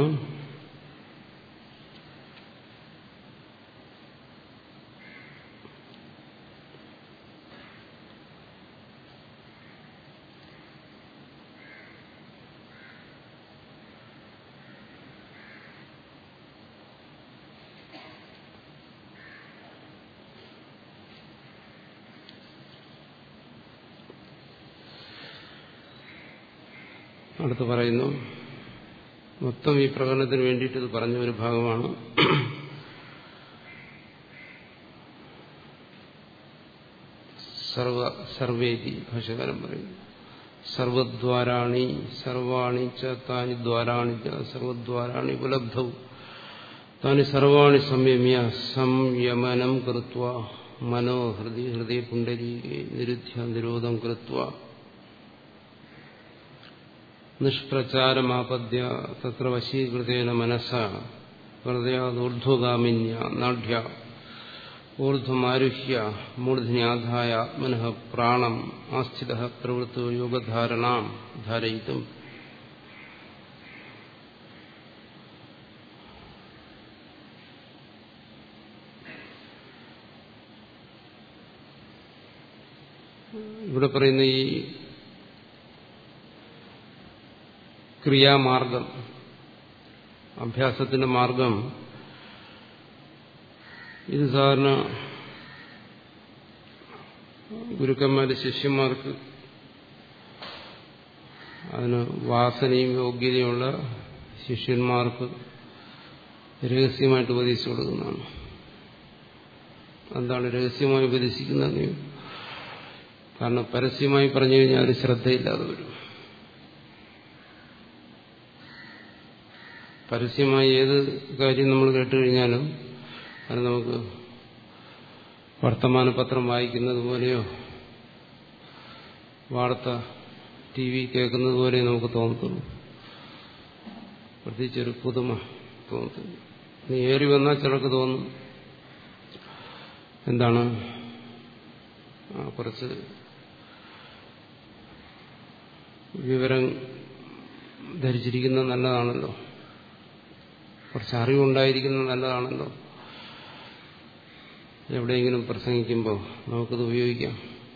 അടുത്ത് പറയുന്നു മൊത്തം ഈ പ്രകടനത്തിന് വേണ്ടിയിട്ട് ഇത് പറഞ്ഞ ഒരു ഭാഗമാണ് സർവ സർവേദി ഭാഷകാരൻ പറയുന്നു സർവദ്വാരാണി സർവാണി ച താനി ദ്വാരാണി ച സർവദ്വാരാണി ഉപലബ്ധവും താനി സർവാണി സംയമ്യ സംയമനം കൃത്വ മനോ ഹൃദി ഹൃദയ പുണ്ടരീകെ നിരുദ്ധ്യ നിരോധം കൃത്വ നിഷ്പ്രചാരമാപദ്യ തത്ര വശീകൃതേന മനസ്സ ഹൃദയാദൂർധ്വഗാമിന്യ നാഢ്യ ഊർധ്വമാരുഹ്യ മൂർധ്ന്യാധായ ആത്മന പ്രാണം ആസ്ഥിത പ്രവൃത്തോ യോഗധാരണാം ധാരയിത്തും ഇവിടെ പറയുന്ന ഈ ക്രിയാമാർഗം അഭ്യാസത്തിന്റെ മാർഗം ഇത് സാധാരണ ഗുരുക്കന്മാര് ശിഷ്യന്മാർക്ക് അതിന് വാസനയും യോഗ്യതയുമുള്ള ശിഷ്യന്മാർക്ക് രഹസ്യമായിട്ട് ഉപദേശിച്ചു കൊടുക്കുന്നതാണ് എന്താണ് രഹസ്യമായി ഉപദേശിക്കുന്നത് കാരണം പരസ്യമായി പറഞ്ഞു കഴിഞ്ഞാൽ ഒരു ശ്രദ്ധയില്ലാതെ വരും പരസ്യമായി ഏത് കാര്യം നമ്മൾ കേട്ടുകഴിഞ്ഞാലും അത് നമുക്ക് വർത്തമാന പത്രം വായിക്കുന്നത് പോലെയോ വാർത്ത ടി വി കേൾക്കുന്നത് പോലെ നമുക്ക് തോന്നത്തുള്ളൂ പ്രത്യേകിച്ചൊരു പുതുമ തോന്നുന്നു നീ ഏറി വന്നാൽ ചിലർക്ക് തോന്നും എന്താണ് ആ, കുറച്ച് വിവരം ധരിച്ചിരിക്കുന്നത് നല്ലതാണല്ലോ കുറച്ച് അറിവുണ്ടായിരിക്കുന്നത് നല്ലതാണല്ലോ എവിടെയെങ്കിലും പ്രസംഗിക്കുമ്പോൾ നമുക്കത് ഉപയോഗിക്കാം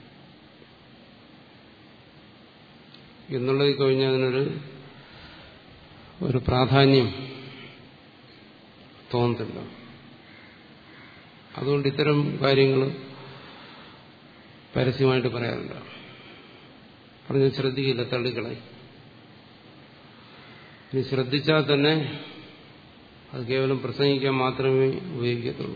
എന്നുള്ളത് കഴിഞ്ഞാൽ അതിനൊരു ഒരു പ്രാധാന്യം തോന്നത്തില്ല അതുകൊണ്ട് ഇത്തരം കാര്യങ്ങൾ പരസ്യമായിട്ട് പറയാറില്ല പറഞ്ഞ് ശ്രദ്ധിക്കില്ല തള്ളിക്കളയി ഇനി ശ്രദ്ധിച്ചാൽ തന്നെ അത് കേവലം പ്രസംഗിക്കാൻ മാത്രമേ ഉപയോഗിക്കത്തുള്ളൂ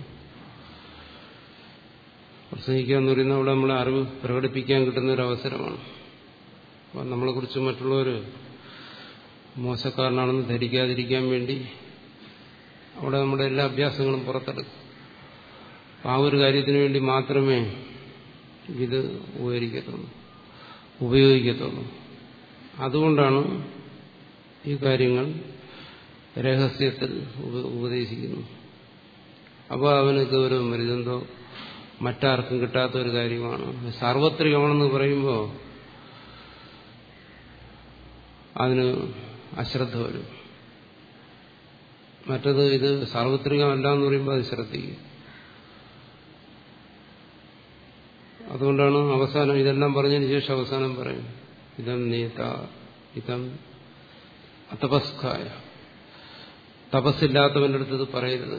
പ്രസംഗിക്കുക എന്ന് പറയുന്നത് അവിടെ നമ്മളെ അറിവ് പ്രകടിപ്പിക്കാൻ കിട്ടുന്ന ഒരു അവസരമാണ് അപ്പം നമ്മളെക്കുറിച്ച് മറ്റുള്ളവർ മോശക്കാരനാണെന്ന് ധരിക്കാതിരിക്കാൻ വേണ്ടി അവിടെ നമ്മുടെ എല്ലാ അഭ്യാസങ്ങളും പുറത്തെടുക്കും അപ്പം ആ ഒരു കാര്യത്തിന് വേണ്ടി മാത്രമേ ഇത് ഉപകരിക്കത്തുള്ളൂ ഉപയോഗിക്കത്തുള്ളൂ അതുകൊണ്ടാണ് ഈ കാര്യങ്ങൾ രഹസ്യത്തിൽ ഉപ- ഉപദേശിക്കുന്നു അപ്പോൾ അവന് ഗൗരവം വരും ഇതെന്തോ മറ്റാർക്കും കിട്ടാത്ത ഒരു കാര്യമാണ് സാർവത്രികമാണെന്ന് പറയുമ്പോൾ അതിന് അശ്രദ്ധ വരും മറ്റത് ഇത് സാർവത്രികമല്ല എന്ന് പറയുമ്പോൾ അത് ശ്രദ്ധിക്കും അതുകൊണ്ടാണ് അവസാനം ഇതെല്ലാം പറഞ്ഞതിന് ശേഷം അവസാനം പറയും ഇതം നീത ഇതം അതപസ്കായ തപസ്സില്ലാത്തവന്റെ അടുത്ത് ഇത് പറയരുത്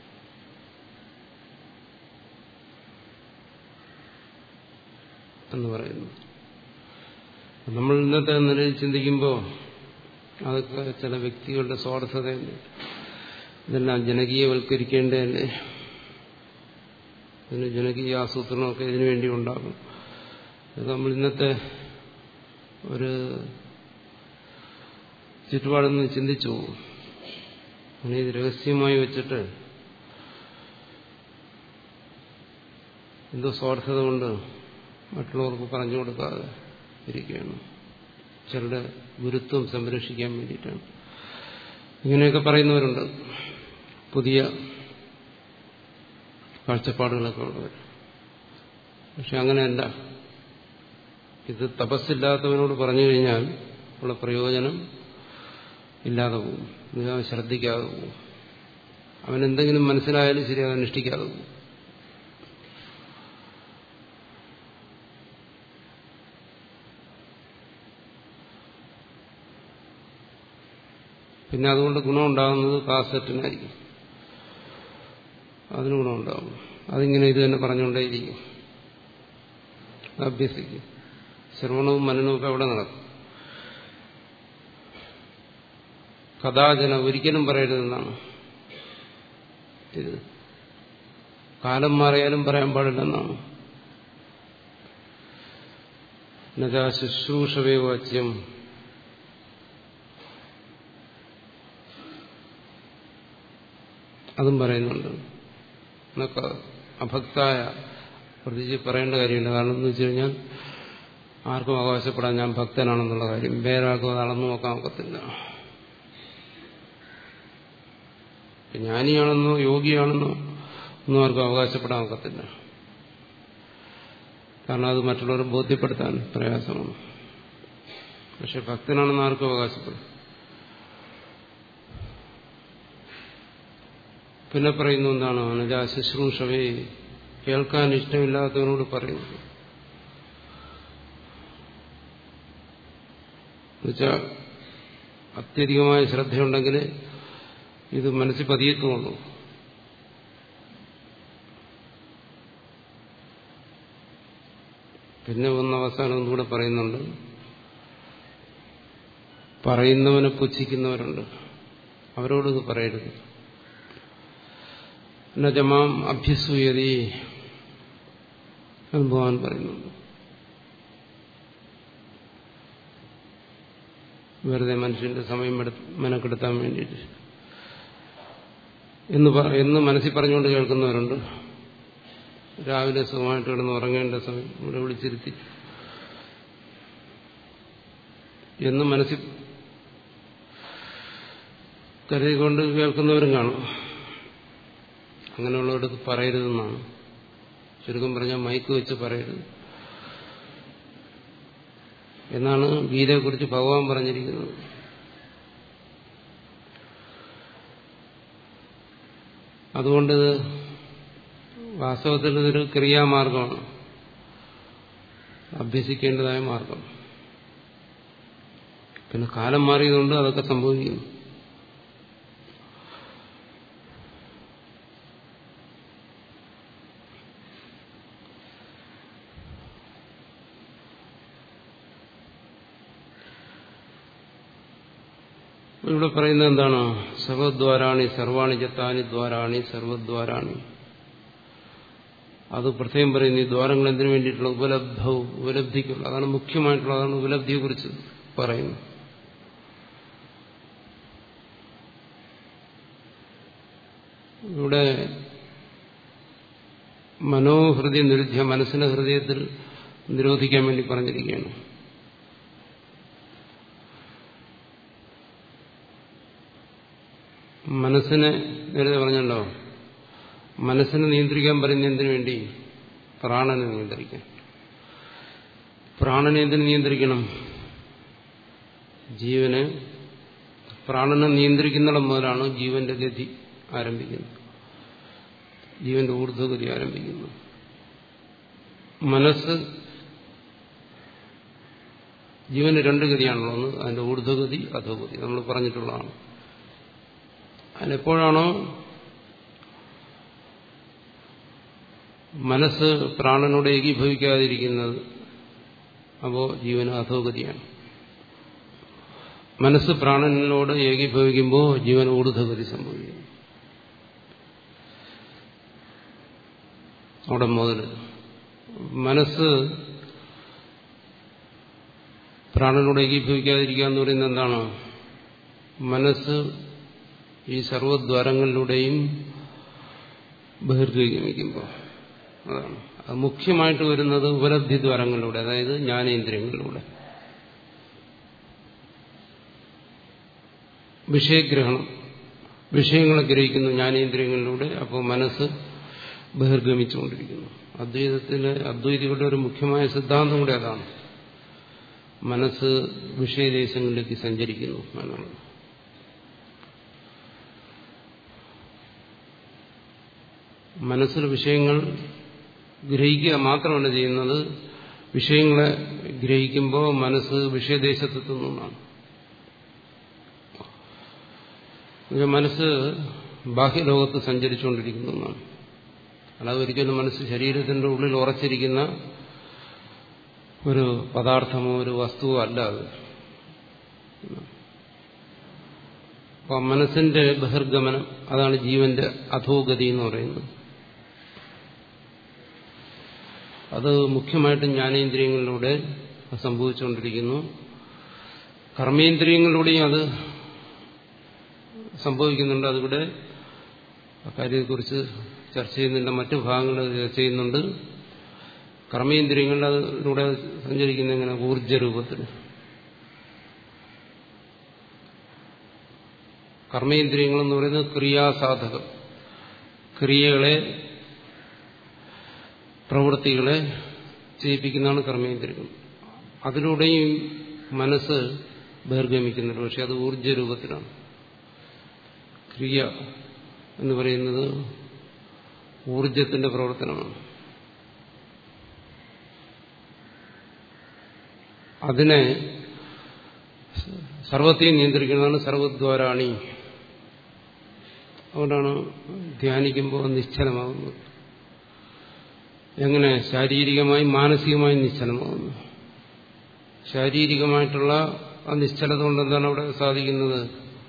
എന്ന് പറയുന്നു നമ്മൾ ഇന്നത്തെ നിലയിൽ ചിന്തിക്കുമ്പോൾ അതൊക്കെ ചില വ്യക്തികളുടെ സ്വാർത്ഥതയുണ്ട് ഇതെല്ലാം ജനകീയവൽക്കരിക്കേണ്ടതല്ലേ ഇതിന് ജനകീയ ആസൂത്രണമൊക്കെ ഇതിനു വേണ്ടി ഉണ്ടാകും ഇത് നമ്മൾ ഇന്നത്തെ ഒരു ചുറ്റുപാടെന്ന് ചിന്തിച്ചു പോകും അങ്ങനെ ഇത് രഹസ്യമായി വെച്ചിട്ട് എന്തോ സ്വാർത്ഥത കൊണ്ട് മറ്റുള്ളവർക്ക് പറഞ്ഞു കൊടുക്കാതെ ഇരിക്കുകയാണ് ചിലരുടെ ഗുരുത്വം സംരക്ഷിക്കാൻ വേണ്ടിയിട്ടാണ് ഇങ്ങനെയൊക്കെ പറയുന്നവരുണ്ട് പുതിയ കാഴ്ചപ്പാടുകളൊക്കെ ഉള്ളവർ പക്ഷെ അങ്ങനെയല്ല ഇത് തപസ്സില്ലാത്തവനോട് പറഞ്ഞു കഴിഞ്ഞാൽ ഉള്ള പ്രയോജനം ഇല്ലാതെ പോകും ഇത് അവൻ ശ്രദ്ധിക്കാതെ പോകും അവൻ എന്തെങ്കിലും മനസ്സിലായാലും ശരി അത് അനുഷ്ഠിക്കാതെ പോകും പിന്നെ അതുകൊണ്ട് ഗുണമുണ്ടാകുന്നത് കാസറ്റിനായിരിക്കും അതിന് ഗുണമുണ്ടാകും അതിങ്ങനെ ഇത് തന്നെ പറഞ്ഞുകൊണ്ടേയിരിക്കും അത് അഭ്യസിക്കും ശ്രവണവും മനനവും ഒക്കെ അവിടെ നടക്കും കഥാചന ഒരിക്കലും പറയരുതെന്നാണ് ഇത് കാലം മാറിയാലും പറയാൻ പാടില്ലെന്നാണ് എന്നുവെച്ചാ ശുശ്രൂഷവേ വാച്യം അതും പറയുന്നുണ്ട് എന്നൊക്കെ അഭക്തായ പ്രത്യേകിച്ച് പറയേണ്ട കാര്യമുണ്ട് കാരണം എന്ന് വെച്ച് കഴിഞ്ഞാൽ ആർക്കും അവകാശപ്പെടാൻ ഞാൻ ഭക്തനാണെന്നുള്ള കാര്യം വേറെ ആർക്കും അത് അളന്നു നോക്കാൻ ഒക്കത്തില്ല ജ്ഞാനിയാണെന്നോ യോഗിയാണെന്നോ ഒന്നും ആർക്കും അവകാശപ്പെടാൻ ഒക്കത്തില്ല കാരണം അത് മറ്റുള്ളവരെ ബോധ്യപ്പെടുത്താൻ പ്രയാസമാണ് പക്ഷെ ഭക്തനാണെന്ന് ആർക്കും അവകാശപ്പെടും പിന്നെ പറയുന്നു എന്താണ് അനുജ ശുശ്രൂഷവേ കേൾക്കാൻ ഇഷ്ടമില്ലാത്തവനോട് പറയുന്നു എന്നുവെച്ചാൽ അത്യധികമായ ശ്രദ്ധയുണ്ടെങ്കിൽ ഇത് മനസ്സിൽ പതിയത്തുള്ളൂ പിന്നെ ഒന്ന് അവസാനം ഒന്നുകൂടെ പറയുന്നുണ്ട് പറയുന്നവനെ പുച്ഛിക്കുന്നവരുണ്ട് അവരോട് ഇത് പറയരുത് നജമാം അഭ്യസൂയതി എന്ന് ഭഗവാൻ പറയുന്നുണ്ട് വെറുതെ മനുഷ്യന്റെ സമയം മെനക്കെടുത്താൻ വേണ്ടിയിട്ട് എന്ന് എന്ന് മനസ്സിൽ പറഞ്ഞുകൊണ്ട് കേൾക്കുന്നവരുണ്ട് രാവിലെ സുഖമായിട്ട് കിടന്ന് ഉറങ്ങേണ്ട സമയം ഇവിടെ വിളിച്ചിരുത്തി എന്ന് മനസ്സിൽ കരുതിക്കൊണ്ട് കേൾക്കുന്നവരും കാണും അങ്ങനെയുള്ളവർക്ക് പറയരുതെന്നാണ് ചുരുക്കം പറഞ്ഞാൽ മൈക്ക് വെച്ച് പറയരുത് എന്നാണ് ഗീതയെക്കുറിച്ച് ഭഗവാൻ പറഞ്ഞിരിക്കുന്നത് അതുകൊണ്ട് വാസ്തവത്തിൽ ഇതൊരു ക്രിയാമാർഗമാണ് അഭ്യസിക്കേണ്ടതായ മാർഗം പിന്നെ കാലം മാറിയതുകൊണ്ട് അതൊക്കെ സംഭവിക്കുന്നു ഇവിടെ പറയുന്നത് എന്താണ് സർവദ്വാരാണി സർവാണി ചത്താനി ദ്വാരാണി സർവദ്വാരാണി അത് പ്രത്യേകം പറയുന്നു ഈ ദ്വാരങ്ങൾ എന്തിനു വേണ്ടിയിട്ടുള്ള ഉപലബ്ധവും ഉപലബ്ധിക്കുള്ള അതാണ് മുഖ്യമായിട്ടുള്ള അതാണ് ഉപലബ്ധിയെ കുറിച്ച് പറയുന്നത് ഇവിടെ മനോഹൃദയ നിരുദ്ധ്യ മനസ്സിന്റെ ഹൃദയത്തിൽ നിരോധിക്കാൻ വേണ്ടി പറഞ്ഞിരിക്കുകയാണ് മനസ്സിനെ നേരത്തെ പറഞ്ഞല്ലോ മനസ്സിനെ നിയന്ത്രിക്കാൻ പറയുന്ന എന്തിനു വേണ്ടി പ്രാണനെ നിയന്ത്രിക്കാൻ പ്രാണനെ എന്തിനു നിയന്ത്രിക്കണം ജീവന് പ്രാണനെ നിയന്ത്രിക്കുന്നിടം മുതലാണ് ജീവന്റെ ഗതി ആരംഭിക്കുന്നത് ജീവന്റെ ഊർധ്വഗതി ആരംഭിക്കുന്നു മനസ്സ് ജീവന് രണ്ട് ഗതിയാണല്ലോ ഒന്ന് അതിന്റെ ഊർധ്വഗതി അധോഗതി നമ്മൾ പറഞ്ഞിട്ടുള്ളതാണ് അതിനെപ്പോഴാണോ മനസ്സ് പ്രാണനോട് ഏകീഭവിക്കാതിരിക്കുന്നത് അപ്പോ ജീവന് അധോഗതിയാണ് മനസ്സ് പ്രാണനോട് ഏകീഭവിക്കുമ്പോൾ ജീവൻ ഊർധ്വഗതി സംഭവിക്കുന്നു അവിടെ മുതൽ മനസ്സ് പ്രാണനോട് ഏകീഭവിക്കാതിരിക്കുക എന്ന് പറയുന്നത് എന്താണ് മനസ്സ് ഈ സർവദ്വാരങ്ങളിലൂടെയും ബഹിർഗമിക്കുമ്പോൾ അതാണ് അത് മുഖ്യമായിട്ട് വരുന്നത് ഉപലബ്ധി ദ്വാരങ്ങളിലൂടെ അതായത് ജ്ഞാനേന്ദ്രിയങ്ങളിലൂടെ വിഷയഗ്രഹണം വിഷയങ്ങളെ ഗ്രഹിക്കുന്നു ജ്ഞാനേന്ദ്രിയങ്ങളിലൂടെ അപ്പോൾ മനസ്സ് ബഹിർഗമിച്ചുകൊണ്ടിരിക്കുന്നു അദ്വൈതത്തിലെ അദ്വൈതികളുടെ ഒരു മുഖ്യമായ സിദ്ധാന്തം കൂടെ അതാണ് മനസ്സ് വിഷയദേശങ്ങളിലേക്ക് സഞ്ചരിക്കുന്നു എന്നുള്ളത് മനസ്സിൽ വിഷയങ്ങൾ ഗ്രഹിക്കുക മാത്രമല്ല ചെയ്യുന്നത് വിഷയങ്ങളെ ഗ്രഹിക്കുമ്പോൾ മനസ്സ് വിഷയദേശത്തെത്തുന്നതാണ് മനസ്സ് ബാഹ്യലോകത്ത് സഞ്ചരിച്ചുകൊണ്ടിരിക്കുന്നതാണ് അല്ലാതെ ഒരിക്കലും മനസ്സ് ശരീരത്തിന്റെ ഉള്ളിൽ ഉറച്ചിരിക്കുന്ന ഒരു പദാർത്ഥമോ ഒരു വസ്തുവോ അല്ല അത് അപ്പൊ മനസ്സിന്റെ ബഹിർഗമനം അതാണ് ജീവന്റെ അധോഗതി എന്ന് പറയുന്നത് അത് മുഖ്യമായിട്ടും ജ്ഞാനേന്ദ്രിയങ്ങളിലൂടെ സംഭവിച്ചുകൊണ്ടിരിക്കുന്നു കർമ്മേന്ദ്രിയങ്ങളിലൂടെയും അത് സംഭവിക്കുന്നുണ്ട് അതിവിടെ കാര്യത്തെക്കുറിച്ച് ചർച്ച ചെയ്യുന്നുണ്ട് മറ്റു ഭാഗങ്ങൾ ചർച്ച ചെയ്യുന്നുണ്ട് കർമ്മേന്ദ്രിയങ്ങളിലൂടെ സഞ്ചരിക്കുന്ന ഇങ്ങനെ ഊർജ രൂപത്തിൽ കർമ്മേന്ദ്രിയങ്ങൾ എന്ന് പറയുന്നത് ക്രിയാസാധകം ക്രിയകളെ പ്രവൃത്തികളെ ചെയ്യിപ്പിക്കുന്നതാണ് കർമ്മേന്ദ്രിയങ്ങൾ അതിലൂടെയും മനസ്സ് ബഹിർഗമിക്കുന്നുണ്ട് പക്ഷെ അത് ഊർജ രൂപത്തിലാണ് ക്രിയ എന്ന് പറയുന്നത് ഊർജത്തിന്റെ പ്രവർത്തനമാണ് അതിനെ സർവത്തെയും നിയന്ത്രിക്കുന്നതാണ് സർവദ്വാരാണി അതുകൊണ്ടാണ് ധ്യാനിക്കുമ്പോൾ നിശ്ചലമാകുന്നത് എങ്ങനെ ശാരീരികമായും മാനസികമായും നിശ്ചലമാകുന്നു ശാരീരികമായിട്ടുള്ള ആ നിശ്ചലത കൊണ്ട് എന്താണ് അവിടെ സാധിക്കുന്നത്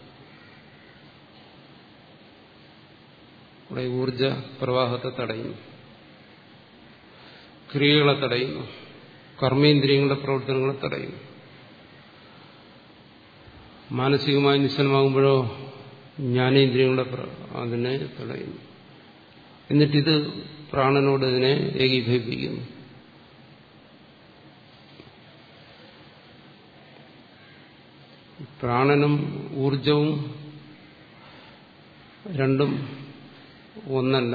അവിടെ ഊർജ പ്രവാഹത്തെ തടയുന്നു ക്രിയകളെ തടയുന്നു കർമ്മേന്ദ്രിയങ്ങളുടെ പ്രവർത്തനങ്ങളെ തടയുന്നു മാനസികമായി നിശ്ചലമാകുമ്പോഴോ ജ്ഞാനേന്ദ്രിയങ്ങളുടെ അതിനെ തടയുന്നു എന്നിട്ടിത് പ്രാണനോട് ഇതിനെ ഏകീഭവിപ്പിക്കുന്നു പ്രാണനും ഊർജവും രണ്ടും ഒന്നല്ല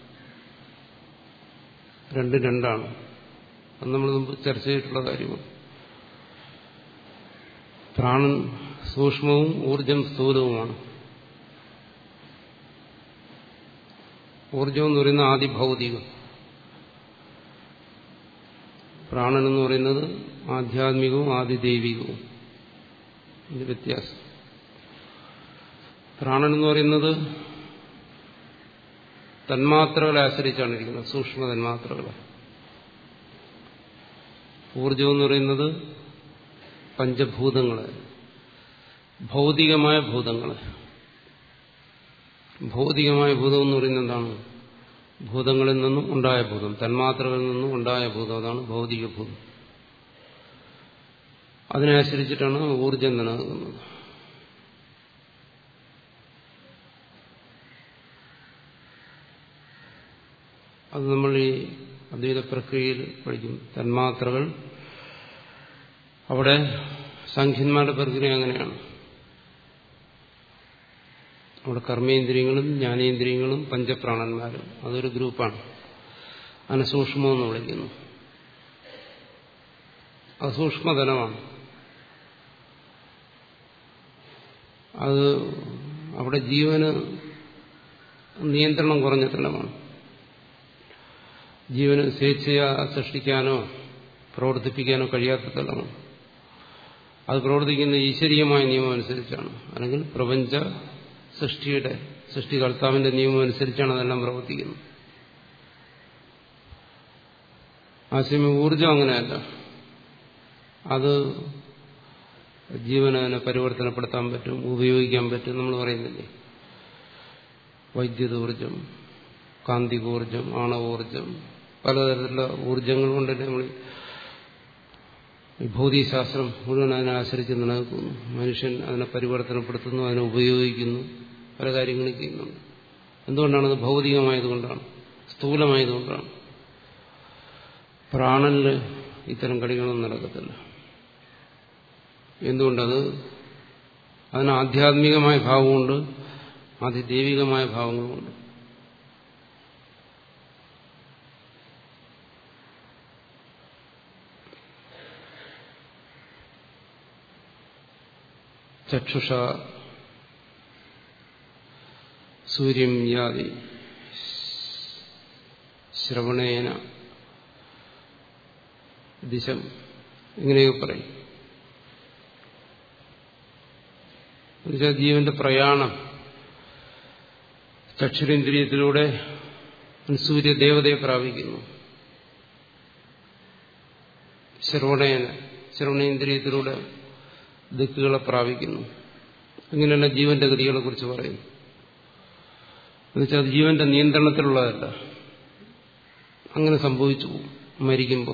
രണ്ടും രണ്ടാണ് അത് നമ്മൾ മുമ്പ് ചർച്ച ചെയ്തിട്ടുള്ള കാര്യമാണ് പ്രാണൻ സൂക്ഷ്മവും ഊർജം സ്ഥൂലവുമാണ് ഊർജം എന്ന് പറയുന്നത് ആദി ഭൗതികം പ്രാണൻ എന്ന് പറയുന്നത് ആധ്യാത്മികവും ആദിദൈവികവും ഇത് വ്യത്യാസം പ്രാണൻ എന്ന് പറയുന്നത് തന്മാത്രകളെ ആശ്രയിച്ചാണ് ഇരിക്കുന്നത് സൂക്ഷ്മ തന്മാത്രകളെ ഊർജം എന്ന് പറയുന്നത് പഞ്ചഭൂതങ്ങളെ ഭൗതികമായ ഭൂതങ്ങളെ ഭൗതികമായ ഭൂതം എന്ന് പറയുന്നത് എന്താണ് ഭൂതങ്ങളിൽ നിന്നും ഉണ്ടായ ഭൂതം തന്മാത്രകളിൽ നിന്നും ഉണ്ടായ ഭൂതം അതാണ് ഭൗതിക ഭൂതം അതിനെ ആശ്രയിച്ചിട്ടാണ് ഊർജം നിലനിൽക്കുന്നത് അത് നമ്മൾ ഈ അദ്വൈത പ്രക്രിയയിൽ പഠിക്കും തന്മാത്രകൾ അവിടെ സംഖ്യന്മാരുടെ പ്രക്രിയ അങ്ങനെയാണ് അവിടെ കർമ്മേന്ദ്രിയങ്ങളും ജ്ഞാനേന്ദ്രിയങ്ങളും പഞ്ചപ്രാണന്മാരും അതൊരു ഗ്രൂപ്പാണ് അതിനെ സൂക്ഷ്മമെന്ന് വിളിക്കുന്നു അത് സൂക്ഷ്മതലമാണ് അത് അവിടെ ജീവന് നിയന്ത്രണം കുറഞ്ഞ തലമാണ് ജീവന് സ്വേച്ഛയ സൃഷ്ടിക്കാനോ പ്രവർത്തിപ്പിക്കാനോ കഴിയാത്ത തലമാണ് അത് പ്രവർത്തിക്കുന്ന ഈശ്വരീയമായ നിയമം അനുസരിച്ചാണ് അല്ലെങ്കിൽ പ്രപഞ്ച സൃഷ്ടിയുടെ സൃഷ്ടികർത്താവിന്റെ നിയമം അനുസരിച്ചാണ് അതെല്ലാം പ്രവർത്തിക്കുന്നത് ആശയം ഊർജം അങ്ങനെയല്ല അത് ജീവനെ പരിവർത്തനപ്പെടുത്താൻ പറ്റും ഉപയോഗിക്കാൻ പറ്റും നമ്മൾ പറയുന്നില്ലേ വൈദ്യുതോർജം കാന്തികോർജം ആണവോർജം പലതരത്തിലുള്ള ഊർജങ്ങൾ കൊണ്ടല്ലേ നമ്മൾ ഈ ഭൗതികശാസ്ത്രം മുഴുവൻ അതിനെ ആശ്രയിച്ച് നിലനിൽക്കുന്നു മനുഷ്യൻ അതിനെ പരിവർത്തനപ്പെടുത്തുന്നു അതിനെ ഉപയോഗിക്കുന്നു പല കാര്യങ്ങളും ചെയ്യുന്നുണ്ട് എന്തുകൊണ്ടാണത് ഭൗതികമായതുകൊണ്ടാണ് സ്ഥൂലമായതുകൊണ്ടാണ് പ്രാണനിൽ ഇത്തരം കളികളൊന്നും നടക്കത്തില്ല എന്തുകൊണ്ടത് അതിന് ആധ്യാത്മികമായ ഭാവമുണ്ട് ആദിദൈവികമായ ഭാവങ്ങളുമുണ്ട് ചക്ഷുഷ സൂര്യം യാതി ശ്രവണേന ദിശം ഇങ്ങനെയൊക്കെ പറയും എന്നുവെച്ചാൽ ജീവന്റെ പ്രയാണം ചക്ഷുരേന്ദ്രിയത്തിലൂടെ സൂര്യദേവതയെ പ്രാപിക്കുന്നു ശ്രവണേന ശ്രവണേന്ദ്രിയത്തിലൂടെ ദിക്കുകളെ പ്രാപിക്കുന്നു ഇങ്ങനെയുള്ള ജീവന്റെ ഗതികളെ കുറിച്ച് പറയുന്നു എന്നുവെച്ചാൽ അത് ജീവന്റെ നിയന്ത്രണത്തിലുള്ളതല്ല അങ്ങനെ സംഭവിച്ചു പോകും മരിക്കുമ്പോൾ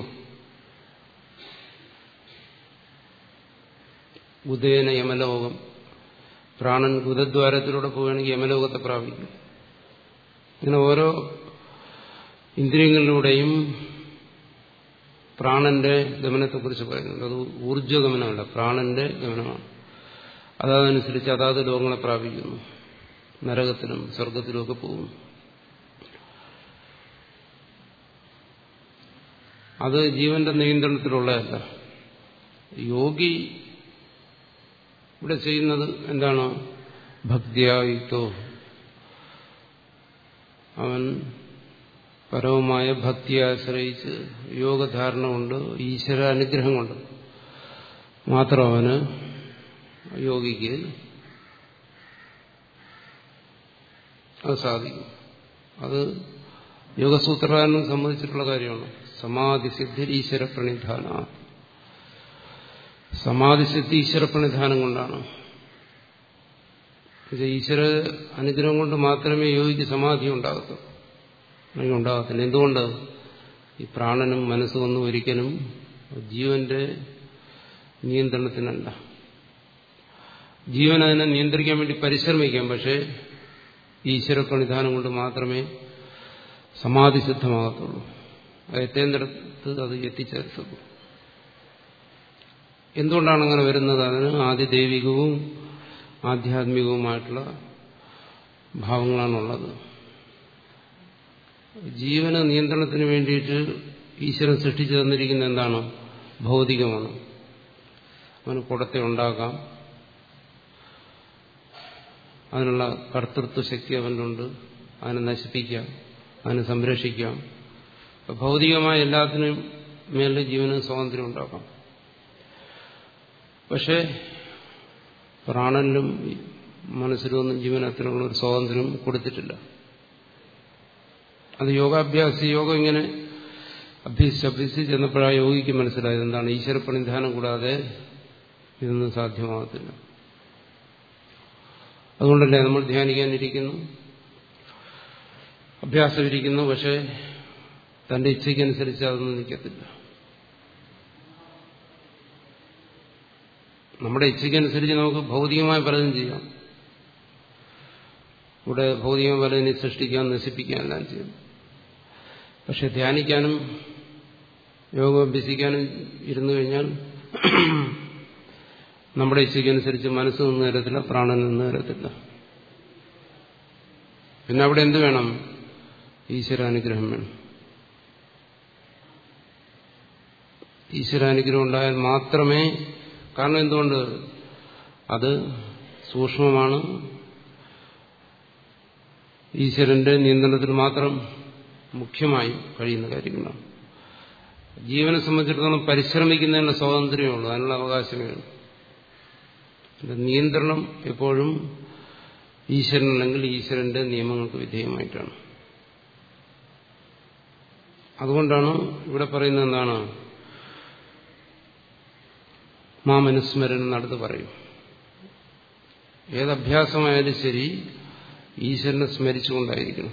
ഉദയന യമലോകം പ്രാണൻ ബുധദ്വാരത്തിലൂടെ പോവുകയാണെങ്കിൽ യമലോകത്തെ പ്രാപിക്കും ഇങ്ങനെ ഓരോ ഇന്ദ്രിയങ്ങളിലൂടെയും പ്രാണന്റെ ഗമനത്തെക്കുറിച്ച് പറയുന്നുണ്ട് അത് ഊർജ്ജഗമനമല്ല പ്രാണന്റെ ഗമനമാണ് അതനുസരിച്ച് അതാത് ലോകങ്ങളെ പ്രാപിക്കുന്നു നരകത്തിലും സ്വർഗത്തിലും ഒക്കെ പോകുന്നു അത് ജീവന്റെ നിയന്ത്രണത്തിലുള്ളതല്ല യോഗി ഇവിടെ ചെയ്യുന്നത് എന്താണ് ഭക്തിയായിത്തോ അവൻ പരവുമായ ഭക്തിയെ ആശ്രയിച്ച് യോഗധാരണ കൊണ്ട് ഈശ്വര അനുഗ്രഹം കൊണ്ട് മാത്രം അവന് യോഗിക്ക് അത് സാധിക്കും അത് യോഗസൂത്രകാരനും സംബന്ധിച്ചിട്ടുള്ള കാര്യമാണ് സമാധിസിദ്ധി ഈശ്വര പ്രണിധാന സമാധിസിദ്ധി ഈശ്വര പ്രണിധാനം കൊണ്ടാണ് ഈശ്വര അനുഗ്രഹം കൊണ്ട് മാത്രമേ യോഗിക്ക് സമാധി ഉണ്ടാകത്തുള്ളൂ അല്ലെങ്കിൽ ഉണ്ടാകത്തില്ല എന്തുകൊണ്ട് ഈ പ്രാണനും മനസ്സുമൊന്നും ഒരിക്കലും ജീവന്റെ നിയന്ത്രണത്തിനല്ല ജീവൻ അതിനെ നിയന്ത്രിക്കാൻ വേണ്ടി പരിശ്രമിക്കാം പക്ഷേ ഈശ്വര പ്രണിധാനം കൊണ്ട് മാത്രമേ സമാധി സിദ്ധമാകത്തുള്ളൂ അത് എത്തേണ്ടിടത്ത് അത് എത്തിച്ചേർത്തുള്ളൂ എന്തുകൊണ്ടാണ് അങ്ങനെ വരുന്നത് അതിന് ആദിദൈവികവും ആധ്യാത്മികവുമായിട്ടുള്ള ഭാവങ്ങളാണുള്ളത് ജീവന നിയന്ത്രണത്തിന് വേണ്ടിയിട്ട് ഈശ്വരൻ സൃഷ്ടിച്ചു തന്നിരിക്കുന്ന എന്താണ് ഭൗതികമാണ് അവന് കുടത്തെ ഉണ്ടാക്കാം അതിനുള്ള കർത്തൃത്വ ശക്തി അവനുണ്ട് അതിനെ നശിപ്പിക്കാം അതിനെ സംരക്ഷിക്കാം ഭൗതികമായ എല്ലാത്തിനും മേലെ ജീവന് സ്വാതന്ത്ര്യം ഉണ്ടാക്കാം പക്ഷേ പ്രാണനിലും മനസ്സിലൊന്നും ജീവൻ അത്തരമുള്ള ഒരു സ്വാതന്ത്ര്യം കൊടുത്തിട്ടില്ല അത് യോഗാഭ്യാസി യോഗം ഇങ്ങനെ അഭ്യസിച്ച് അഭ്യസിച്ച് ചെന്നപ്പോഴാ യോഗിക്ക് മനസ്സിലായത് എന്താണ് ഈശ്വരപ്രണിധാനം കൂടാതെ ഇതൊന്നും സാധ്യമാകത്തില്ല അതുകൊണ്ടല്ലേ നമ്മൾ ധ്യാനിക്കാനിരിക്കുന്നു അഭ്യാസമിരിക്കുന്നു പക്ഷേ തന്റെ ഇച്ഛയ്ക്കനുസരിച്ച് അതൊന്നും നിൽക്കത്തില്ല നമ്മുടെ ഇച്ഛയ്ക്കനുസരിച്ച് നമുക്ക് ഭൗതികമായ പലതും ചെയ്യാം ഇവിടെ ഭൗതിക പലതിനെ സൃഷ്ടിക്കാൻ നശിപ്പിക്കാൻ എല്ലാം ചെയ്യും പക്ഷെ ധ്യാനിക്കാനും യോഗം അഭ്യസിക്കാനും ഇരുന്നു കഴിഞ്ഞാൽ നമ്മുടെ ഇച്ഛയ്ക്കനുസരിച്ച് മനസ്സ് നിന്ന് തരത്തില്ല പ്രാണൻ നിന്ന് തരത്തില്ല പിന്നെ അവിടെ എന്ത് വേണം ഈശ്വരാനുഗ്രഹം വേണം ഈശ്വരാനുഗ്രഹം ഉണ്ടായാൽ മാത്രമേ കാരണം എന്തുകൊണ്ട് അത് സൂക്ഷ്മമാണ് ഈശ്വരന്റെ നിയന്ത്രണത്തിൽ മാത്രം മുഖ്യമായി കഴിയുന്ന കാര്യങ്ങളാണ് ജീവനെ സംബന്ധിച്ചിടത്തോളം പരിശ്രമിക്കുന്നതിനുള്ള സ്വാതന്ത്ര്യമേ ഉള്ളൂ അതിനുള്ള അവകാശമേ ഉള്ളൂ നിയന്ത്രണം എപ്പോഴും ഈശ്വരനല്ലെങ്കിൽ ഈശ്വരന്റെ നിയമങ്ങൾക്ക് വിധേയമായിട്ടാണ് അതുകൊണ്ടാണ് ഇവിടെ പറയുന്നത് എന്താണ് മാമനുസ്മരണം നടത്ത് പറയും ഏതഭ്യാസമായാലും ശരി ഈശ്വരനെ സ്മരിച്ചുകൊണ്ടായിരിക്കണം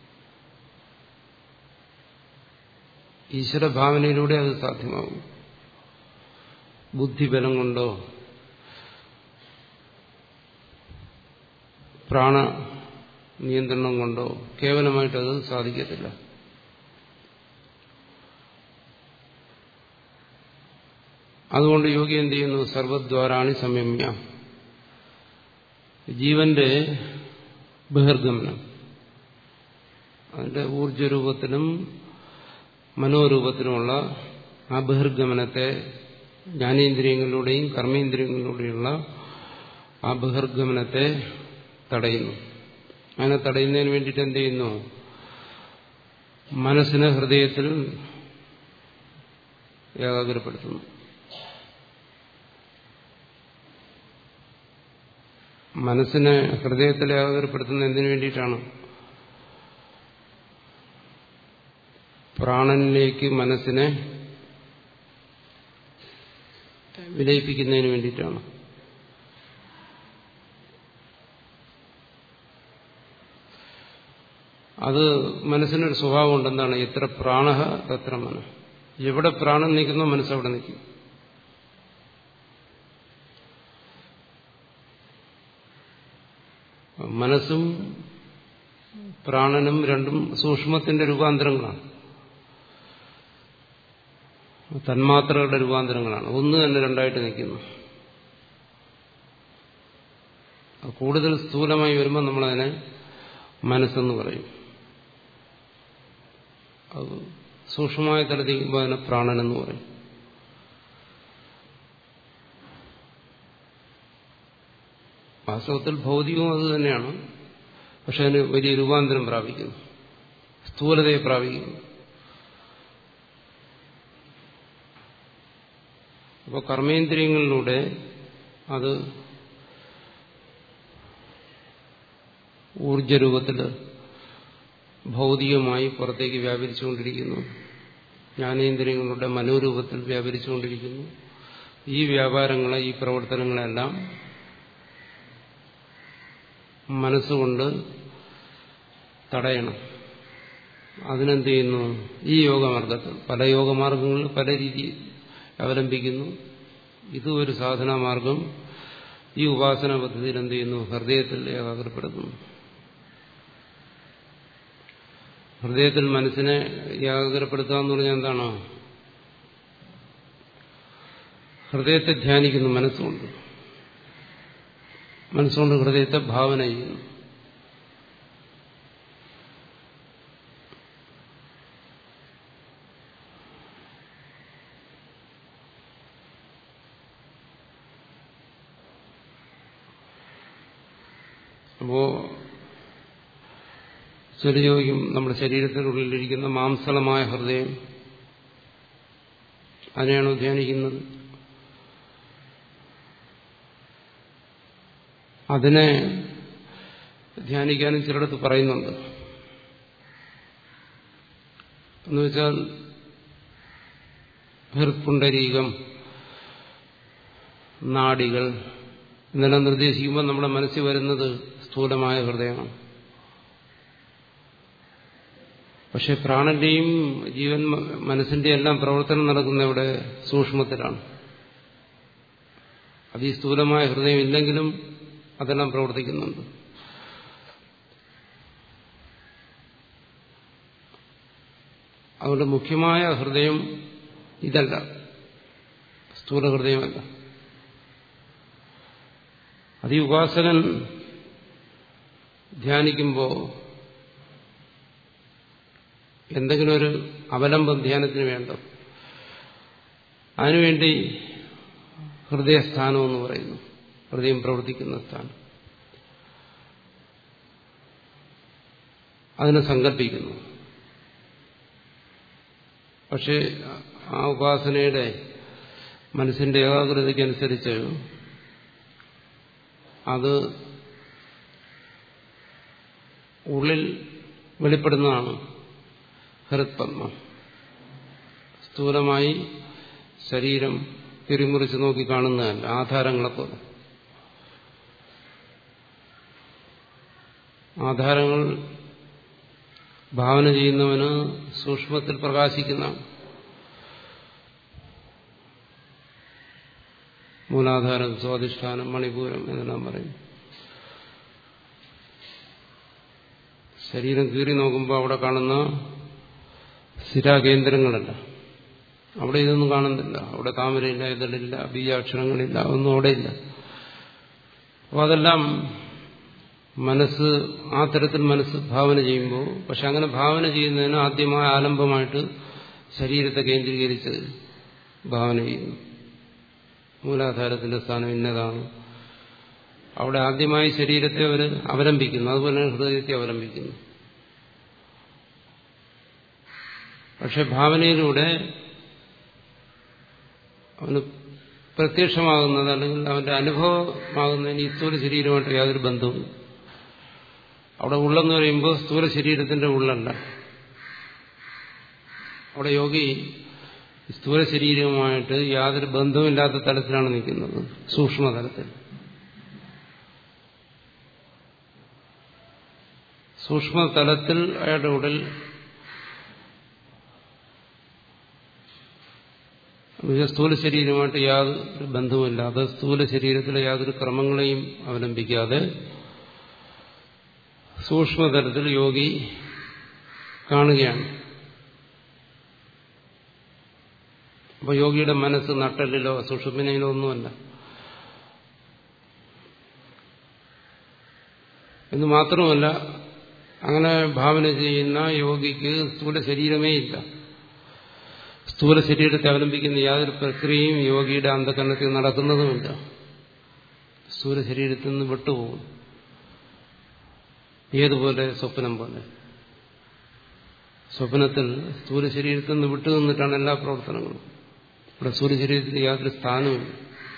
ഈശ്വരഭാവനയിലൂടെ അത് സാധ്യമാകും ബുദ്ധിബലം കൊണ്ടോ പ്രാണ നിയന്ത്രണം കൊണ്ടോ കേവലമായിട്ടത് സാധിക്കത്തില്ല അതുകൊണ്ട് യോഗി എന്ത് ചെയ്യുന്നു സർവദ്വാരാണി സംയമ്യ ജീവന്റെ ബഹിർഗമനം അതിന്റെ ഊർജരൂപത്തിലും മനോരൂപത്തിലുമുള്ള ആ ബഹിർഗമനത്തെ ജ്ഞാനേന്ദ്രിയങ്ങളിലൂടെയും കർമ്മേന്ദ്രിയങ്ങളിലൂടെയുള്ള ആ ബഹിർഗമനത്തെ തടയുന്നു അങ്ങനെ തടയുന്നതിന് വേണ്ടിയിട്ട് എന്ത് ചെയ്യുന്നു മനസ്സിനെ ഹൃദയത്തിൽ ഏകാഗ്രപ്പെടുത്തുന്നു മനസ്സിനെ ഹൃദയത്തിൽ ഏകാഗ്രപ്പെടുത്തുന്ന എന്തിനു വേണ്ടിയിട്ടാണ് പ്രാണനിലേക്ക് മനസ്സിനെ വിലയിപ്പിക്കുന്നതിന് വേണ്ടിയിട്ടാണ് അത് മനസ്സിനൊരു സ്വഭാവം ഉണ്ടെന്താണ് എത്ര പ്രാണ തത്ര മന എവിടെ പ്രാണൻ നിൽക്കുന്നോ മനസ്സവിടെ നിൽക്കും മനസ്സും പ്രാണനും രണ്ടും സൂക്ഷ്മത്തിന്റെ രൂപാന്തരങ്ങളാണ് തന്മാത്രകളുടെ രൂപാന്തരങ്ങളാണ് ഒന്ന് തന്നെ രണ്ടായിട്ട് നിൽക്കുന്നു കൂടുതൽ സ്ഥൂലമായി വരുമ്പോൾ നമ്മളതിനെ മനസ്സെന്ന് പറയും അത് സൂക്ഷ്മമായ തലത്തിക്കുമ്പോൾ അതിനെ പ്രാണനെന്ന് പറയും വാസ്തവത്തിൽ ഭൗതികവും അത് തന്നെയാണ് പക്ഷെ അതിന് വലിയ രൂപാന്തരം പ്രാപിക്കുന്നു സ്ഥൂലതയെ പ്രാപിക്കുന്നു അപ്പോൾ കർമ്മേന്ദ്രിയങ്ങളിലൂടെ അത് ഊർജരൂപത്തിൽ ഭൗതികമായി പുറത്തേക്ക് വ്യാപരിച്ചുകൊണ്ടിരിക്കുന്നു ജ്ഞാനേന്ദ്രിയങ്ങളുടെ മനോരൂപത്തിൽ വ്യാപരിച്ചുകൊണ്ടിരിക്കുന്നു ഈ വ്യാപാരങ്ങളെ ഈ പ്രവർത്തനങ്ങളെല്ലാം മനസ്സുകൊണ്ട് തടയണം അതിനെന്ത് ചെയ്യുന്നു ഈ യോഗമാർഗത്തിൽ പല യോഗമാർഗങ്ങളിൽ പല രീതി അവലംബിക്കുന്നു ഇത് ഒരു സാധനാമാർഗം ഈ ഉപാസന പദ്ധതിയിൽ എന്ത് ചെയ്യുന്നു ഹൃദയത്തിൽ ഏകാഗ്രപ്പെടുത്തുന്നു ഹൃദയത്തിൽ മനസ്സിനെ ഏകാഗ്രപ്പെടുത്തുക എന്ന് പറഞ്ഞാൽ എന്താണ് ഹൃദയത്തെ ധ്യാനിക്കുന്നു മനസ്സുകൊണ്ട് മനസ്സുകൊണ്ട് ഹൃദയത്തെ ഭാവന ചെയ്യുന്നു അപ്പോ ചില ചോദിക്കും നമ്മുടെ ശരീരത്തിനുള്ളിലിരിക്കുന്ന മാംസളമായ ഹൃദയം അതിനെയാണോ ധ്യാനിക്കുന്നത് അതിനെ ധ്യാനിക്കാനും ചിലയിടത്ത് പറയുന്നുണ്ട് എന്നുവെച്ചാൽ ഹൃത്പുണ്ടരീകം നാഡികൾ ഇതെല്ലാം നിർദ്ദേശിക്കുമ്പോൾ നമ്മുടെ മനസ്സിൽ വരുന്നത് സ്ഥൂലമായ ഹൃദയമാണ് പക്ഷെ പ്രാണന്റെയും ജീവൻ മനസ്സിന്റെ എല്ലാം പ്രവർത്തനം നടക്കുന്ന ഇവിടെ സൂക്ഷ്മത്തിലാണ് അത് ഈ സ്ഥൂലമായ ഹൃദയം ഇല്ലെങ്കിലും അതെല്ലാം പ്രവർത്തിക്കുന്നുണ്ട് അതുകൊണ്ട് മുഖ്യമായ ഹൃദയം ഇതല്ല സ്ഥൂല ഹൃദയമല്ല അത് ഈ ഉപാസകൻ ധ്യാനിക്കുമ്പോൾ എന്തെങ്കിലും ഒരു അവലംബം ധ്യാനത്തിന് വേണ്ടോ അതിനുവേണ്ടി ഹൃദയസ്ഥാനം എന്ന് പറയുന്നു ഹൃദയം പ്രവർത്തിക്കുന്ന സ്ഥാനം അതിനെ സങ്കല്പിക്കുന്നു പക്ഷേ ആ ഉപാസനയുടെ മനസ്സിന്റെ ഏകാഗ്രതയ്ക്കനുസരിച്ച് അത് ഉള്ളിൽ വെളിപ്പെടുന്നതാണ് ഹൃത്പത്മം സ്ഥൂലമായി ശരീരം തിരിമുറിച്ച് നോക്കി കാണുന്നതല്ല ആധാരങ്ങളെപ്പോലെ ആധാരങ്ങൾ ഭാവന ചെയ്യുന്നവന് സൂക്ഷ്മത്തിൽ പ്രകാശിക്കുന്നതാണ് മൂലാധാരം സ്വാധിഷ്ഠാനം മണിപൂരം എന്നെല്ലാം പറയും ശരീരം കീറി നോക്കുമ്പോൾ അവിടെ കാണുന്ന സ്ഥിരാകേന്ദ്രങ്ങളല്ല അവിടെ ഇതൊന്നും കാണുന്നില്ല അവിടെ താമരയില്ല ഇതളില്ല ബീജാക്ഷരങ്ങളില്ല ഒന്നും അവിടെ ഇല്ല അപ്പോൾ അതെല്ലാം മനസ്സ് ആ തരത്തിൽ മനസ്സ് ഭാവന ചെയ്യുമ്പോൾ പക്ഷെ അങ്ങനെ ഭാവന ചെയ്യുന്നതിന് ആദ്യമായ ആലംബമായിട്ട് ശരീരത്തെ കേന്ദ്രീകരിച്ച് ഭാവന ചെയ്യുന്നു മൂലാധാരത്തിന്റെ സ്ഥാനം ഇന്നതാണ് അവിടെ ആദ്യമായി ശരീരത്തെ അവർ അവലംബിക്കുന്നു അതുപോലെ ഹൃദയത്തെ അവലംബിക്കുന്നു പക്ഷെ ഭാവനയിലൂടെ അവന് പ്രത്യക്ഷമാകുന്നത് അല്ലെങ്കിൽ അവന്റെ അനുഭവമാകുന്നതിന് ഈ സ്ഥൂല ശരീരമായിട്ട് യാതൊരു ബന്ധവും അവിടെ ഉള്ളെന്ന് പറയുമ്പോൾ സ്ഥൂല ശരീരത്തിന്റെ ഉള്ളല്ല അവിടെ യോഗി സ്ഥൂല ശരീരവുമായിട്ട് യാതൊരു ബന്ധവുമില്ലാത്ത തലത്തിലാണ് നിൽക്കുന്നത് സൂക്ഷ്മതലത്തിൽ സൂക്ഷ്മതലത്തിൽ അയാളുടെ ഉടൽ സ്ഥൂല ശരീരമായിട്ട് യാതൊരു ബന്ധവുമില്ലാതെ സ്ഥൂല ശരീരത്തിലെ യാതൊരു ക്രമങ്ങളെയും അവലംബിക്കാതെ സൂക്ഷ്മതലത്തിൽ യോഗി കാണുകയാണ് അപ്പൊ യോഗിയുടെ മനസ്സ് നട്ടലിലോ സുഷുമിനയിലോ ഒന്നുമല്ല എന്ന് മാത്രമല്ല അങ്ങനെ ഭാവന ചെയ്യുന്ന യോഗിക്ക് സ്ഥൂല ശരീരമേ ഇല്ല സ്ഥൂല ശരീരത്തെ അവലംബിക്കുന്ന യാതൊരു പ്രക്രിയയും യോഗിയുടെ അന്ധകരണത്തിൽ നടക്കുന്നതുമില്ല സ്ഥൂല ശരീരത്തിൽ നിന്ന് വിട്ടുപോകും ഏതുപോലെ സ്വപ്നം പോലെ സ്വപ്നത്തിൽ സ്ഥൂല ശരീരത്തിൽ നിന്ന് വിട്ടു നിന്നിട്ടാണ് എല്ലാ പ്രവർത്തനങ്ങളും ഇവിടെ സ്ഥൂല ശരീരത്തിൽ യാതൊരു സ്ഥാനവുമില്ല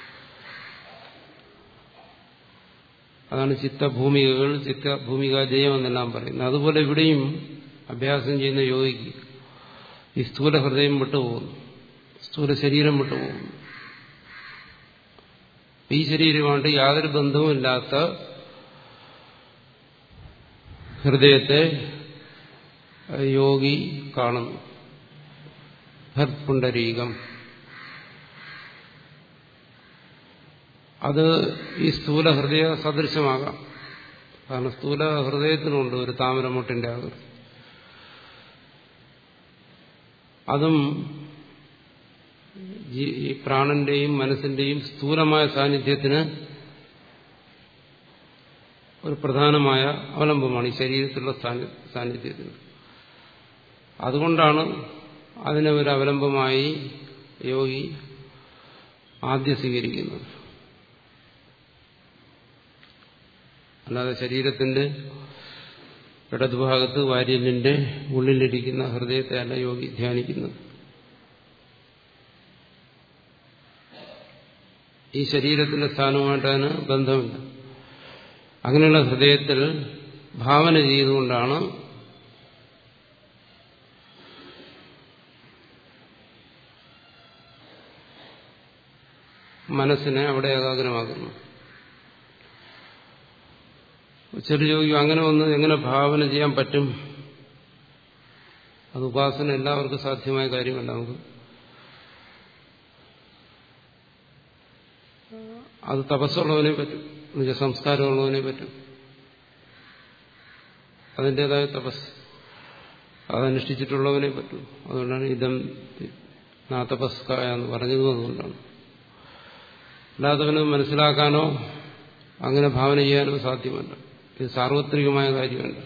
അതാണ് ചിത്തഭൂമികകൾ ചിത്തഭൂമിക ജയം എന്നെല്ലാം പറയുന്നത് അതുപോലെ ഇവിടെയും അഭ്യാസം ചെയ്യുന്ന യോഗിക്ക് ഈ സ്ഥൂല ഹൃദയം വിട്ടുപോകുന്നു സ്ഥൂല ശരീരം വിട്ടുപോകുന്നു ഈ ശരീരമായിട്ട് യാതൊരു ബന്ധവുമില്ലാത്ത ഹൃദയത്തെ യോഗി കാണുന്നു ഹർപുണ്ടരീകം അത് ഈ സ്ഥൂല ഹൃദയ സദൃശമാകാം കാരണം സ്ഥൂല ഹൃദയത്തിനുണ്ട് ഒരു താമരമുട്ടിന്റെ ആകൃതി അതും ഈ പ്രാണന്റെയും മനസ്സിന്റെയും സ്ഥൂലമായ സാന്നിധ്യത്തിന് ഒരു പ്രധാനമായ അവലംബമാണ് ഈ ശരീരത്തിലുള്ള സാന്നിധ്യത്തിന് അതുകൊണ്ടാണ് അതിനെ ഒരു അവലംബമായി യോഗി ആദ്യം സ്വീകരിക്കുന്നത് അല്ലാതെ ശരീരത്തിന്റെ ഇടതുഭാഗത്ത് വാര്യലിന്റെ ഉള്ളിലിരിക്കുന്ന ഹൃദയത്തെ അല്ല യോഗി ധ്യാനിക്കുന്നത് ഈ ശരീരത്തിന്റെ സ്ഥാനവുമായിട്ടതിന് ബന്ധമില്ല അങ്ങനെയുള്ള ഹൃദയത്തിൽ ഭാവന ചെയ്തുകൊണ്ടാണ് മനസ്സിനെ അവിടെ ഏകാഗ്രമാക്കുന്നു ചെറിയ ചോദിക്കും അങ്ങനെ ഒന്ന് എങ്ങനെ ഭാവന ചെയ്യാൻ പറ്റും അത് ഉപാസന എല്ലാവർക്കും സാധ്യമായ കാര്യമല്ല നമുക്ക് അത് തപസ്സുള്ളവനെ പറ്റും എന്നുവെച്ചാൽ സംസ്കാരമുള്ളവനെ പറ്റും അതിൻ്റെതായ തപസ് അതനുഷ്ഠിച്ചിട്ടുള്ളവനെ പറ്റൂ അതുകൊണ്ടാണ് ഇതം നാ തപസ്കായ എന്ന് പറഞ്ഞതും അതുകൊണ്ടാണ് അല്ലാത്തവന് മനസ്സിലാക്കാനോ അങ്ങനെ ഭാവന ചെയ്യാനോ സാധ്യമല്ല ഇത് സാർവത്രികമായ കാര്യമല്ല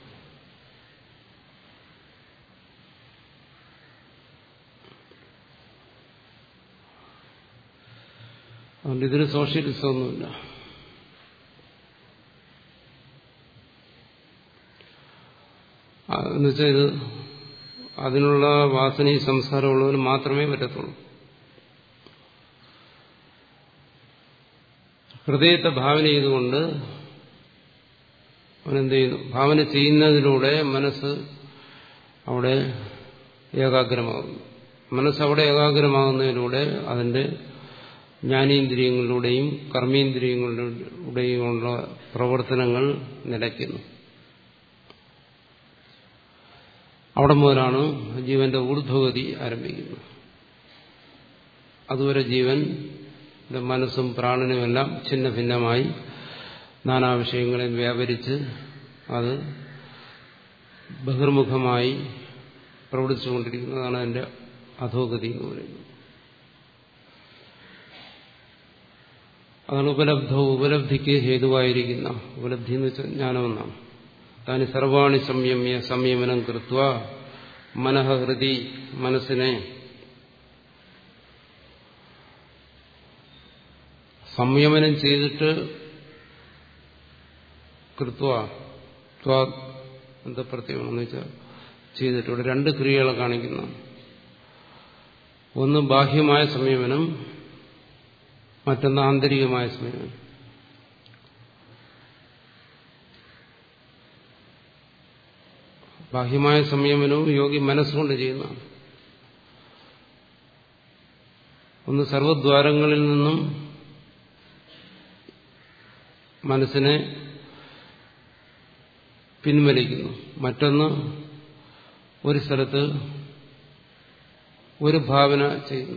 അതുകൊണ്ട് ഇതിന് സോഷ്യലിസം ഒന്നുമില്ല എന്നുവെച്ചാൽ ഇത് അതിനുള്ള വാസനയും സംസ്കാരമുള്ളവന് മാത്രമേ പറ്റത്തുള്ളൂ ഹൃദയത്തെ ഭാവന ചെയ്തുകൊണ്ട് അവനെന്ത് ചെയ്യുന്നു ഭാവന ചെയ്യുന്നതിലൂടെ മനസ്സ് അവിടെ ഏകാഗ്രമാകുന്നു മനസ്സ് അവിടെ ഏകാഗ്രമാകുന്നതിലൂടെ അതിന്റെ ജ്ഞാനേന്ദ്രിയങ്ങളിലൂടെയും കർമ്മേന്ദ്രിയങ്ങളിലൂടെയുമുള്ള പ്രവർത്തനങ്ങൾ നിലയ്ക്കുന്നു അവിടെ മുതലാണ് ജീവന്റെ ഊർധ്വഗതി ആരംഭിക്കുന്നത് അതുവരെ ജീവൻ മനസ്സും പ്രാണനുമെല്ലാം ഛിന്ന ഭിന്നമായി നാനാ വിഷയങ്ങളെ വ്യാപരിച്ച് അത് ബഹിർമുഖമായി പ്രവർത്തിച്ചുകൊണ്ടിരിക്കുന്നതാണ് അതിന്റെ അധോഗതി എന്ന് പറയുന്നത് അതാണ് ഉപലബ്ധവും ഉപലബ്ധിക്ക് ഹേതുവായിരിക്കുന്ന ഉപലബ്ധി എന്ന് വെച്ചാൽ ജ്ഞാനമെന്നാണ് താന് സർവാണി സംയമ്യ സംയമനം കൃത്വ മനഃഹൃതി മനസ്സിനെ സംയമനം ചെയ്തിട്ട് കൃത്വ എന്താ പ്രത്യേകമെന്ന് വെച്ചാൽ ചെയ്തിട്ട് ഇവിടെ രണ്ട് ക്രിയകളെ കാണിക്കുന്നു ഒന്ന് ബാഹ്യമായ സംയമനം മറ്റൊന്ന് ആന്തരികമായ സംയമനം ബാഹ്യമായ സംയമനവും യോഗി മനസ്സുകൊണ്ട് ചെയ്യുന്നതാണ് ഒന്ന് സർവദ്വാരങ്ങളിൽ നിന്നും മനസ്സിനെ പിൻവലിക്കുന്നു മറ്റൊന്ന് ഒരു സ്ഥലത്ത് ഒരു ഭാവന ചെയ്യുന്നു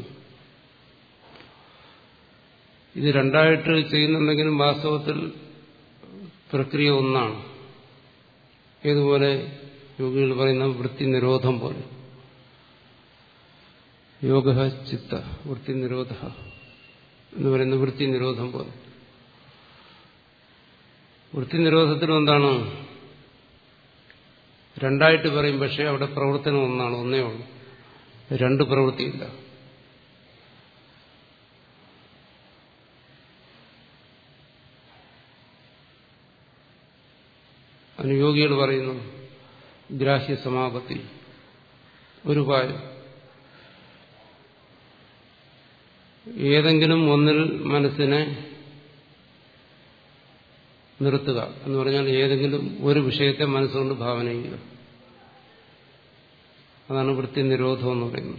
ഇത് രണ്ടായിട്ട് ചെയ്യുന്നുണ്ടെങ്കിലും വാസ്തവത്തിൽ പ്രക്രിയ ഒന്നാണ് ഏതുപോലെ യോഗികൾ പറയുന്ന വൃത്തി നിരോധം പോലെ യോഗ ചിത്ത വൃത്തി നിരോധ എന്ന് പറയുന്ന വൃത്തി നിരോധം പോലെ വൃത്തി നിരോധത്തിലും എന്താണ് രണ്ടായിട്ട് പറയും പക്ഷേ അവിടെ പ്രവർത്തനം ഒന്നാണ് ഒന്നേ ഉള്ളൂ രണ്ട് പ്രവൃത്തിയില്ല അനുയോഗികൾ പറയുന്നു ഗ്രാഹ്യ സമാപത്തി ഒരു ഉപായം ഏതെങ്കിലും ഒന്നിൽ മനസ്സിനെ നിർത്തുക എന്ന് പറഞ്ഞാൽ ഏതെങ്കിലും ഒരു വിഷയത്തെ മനസ്സുകൊണ്ട് ഭാവന ചെയ്യുക അതാണ് വൃത്തി നിരോധം എന്ന് പറയുന്നത്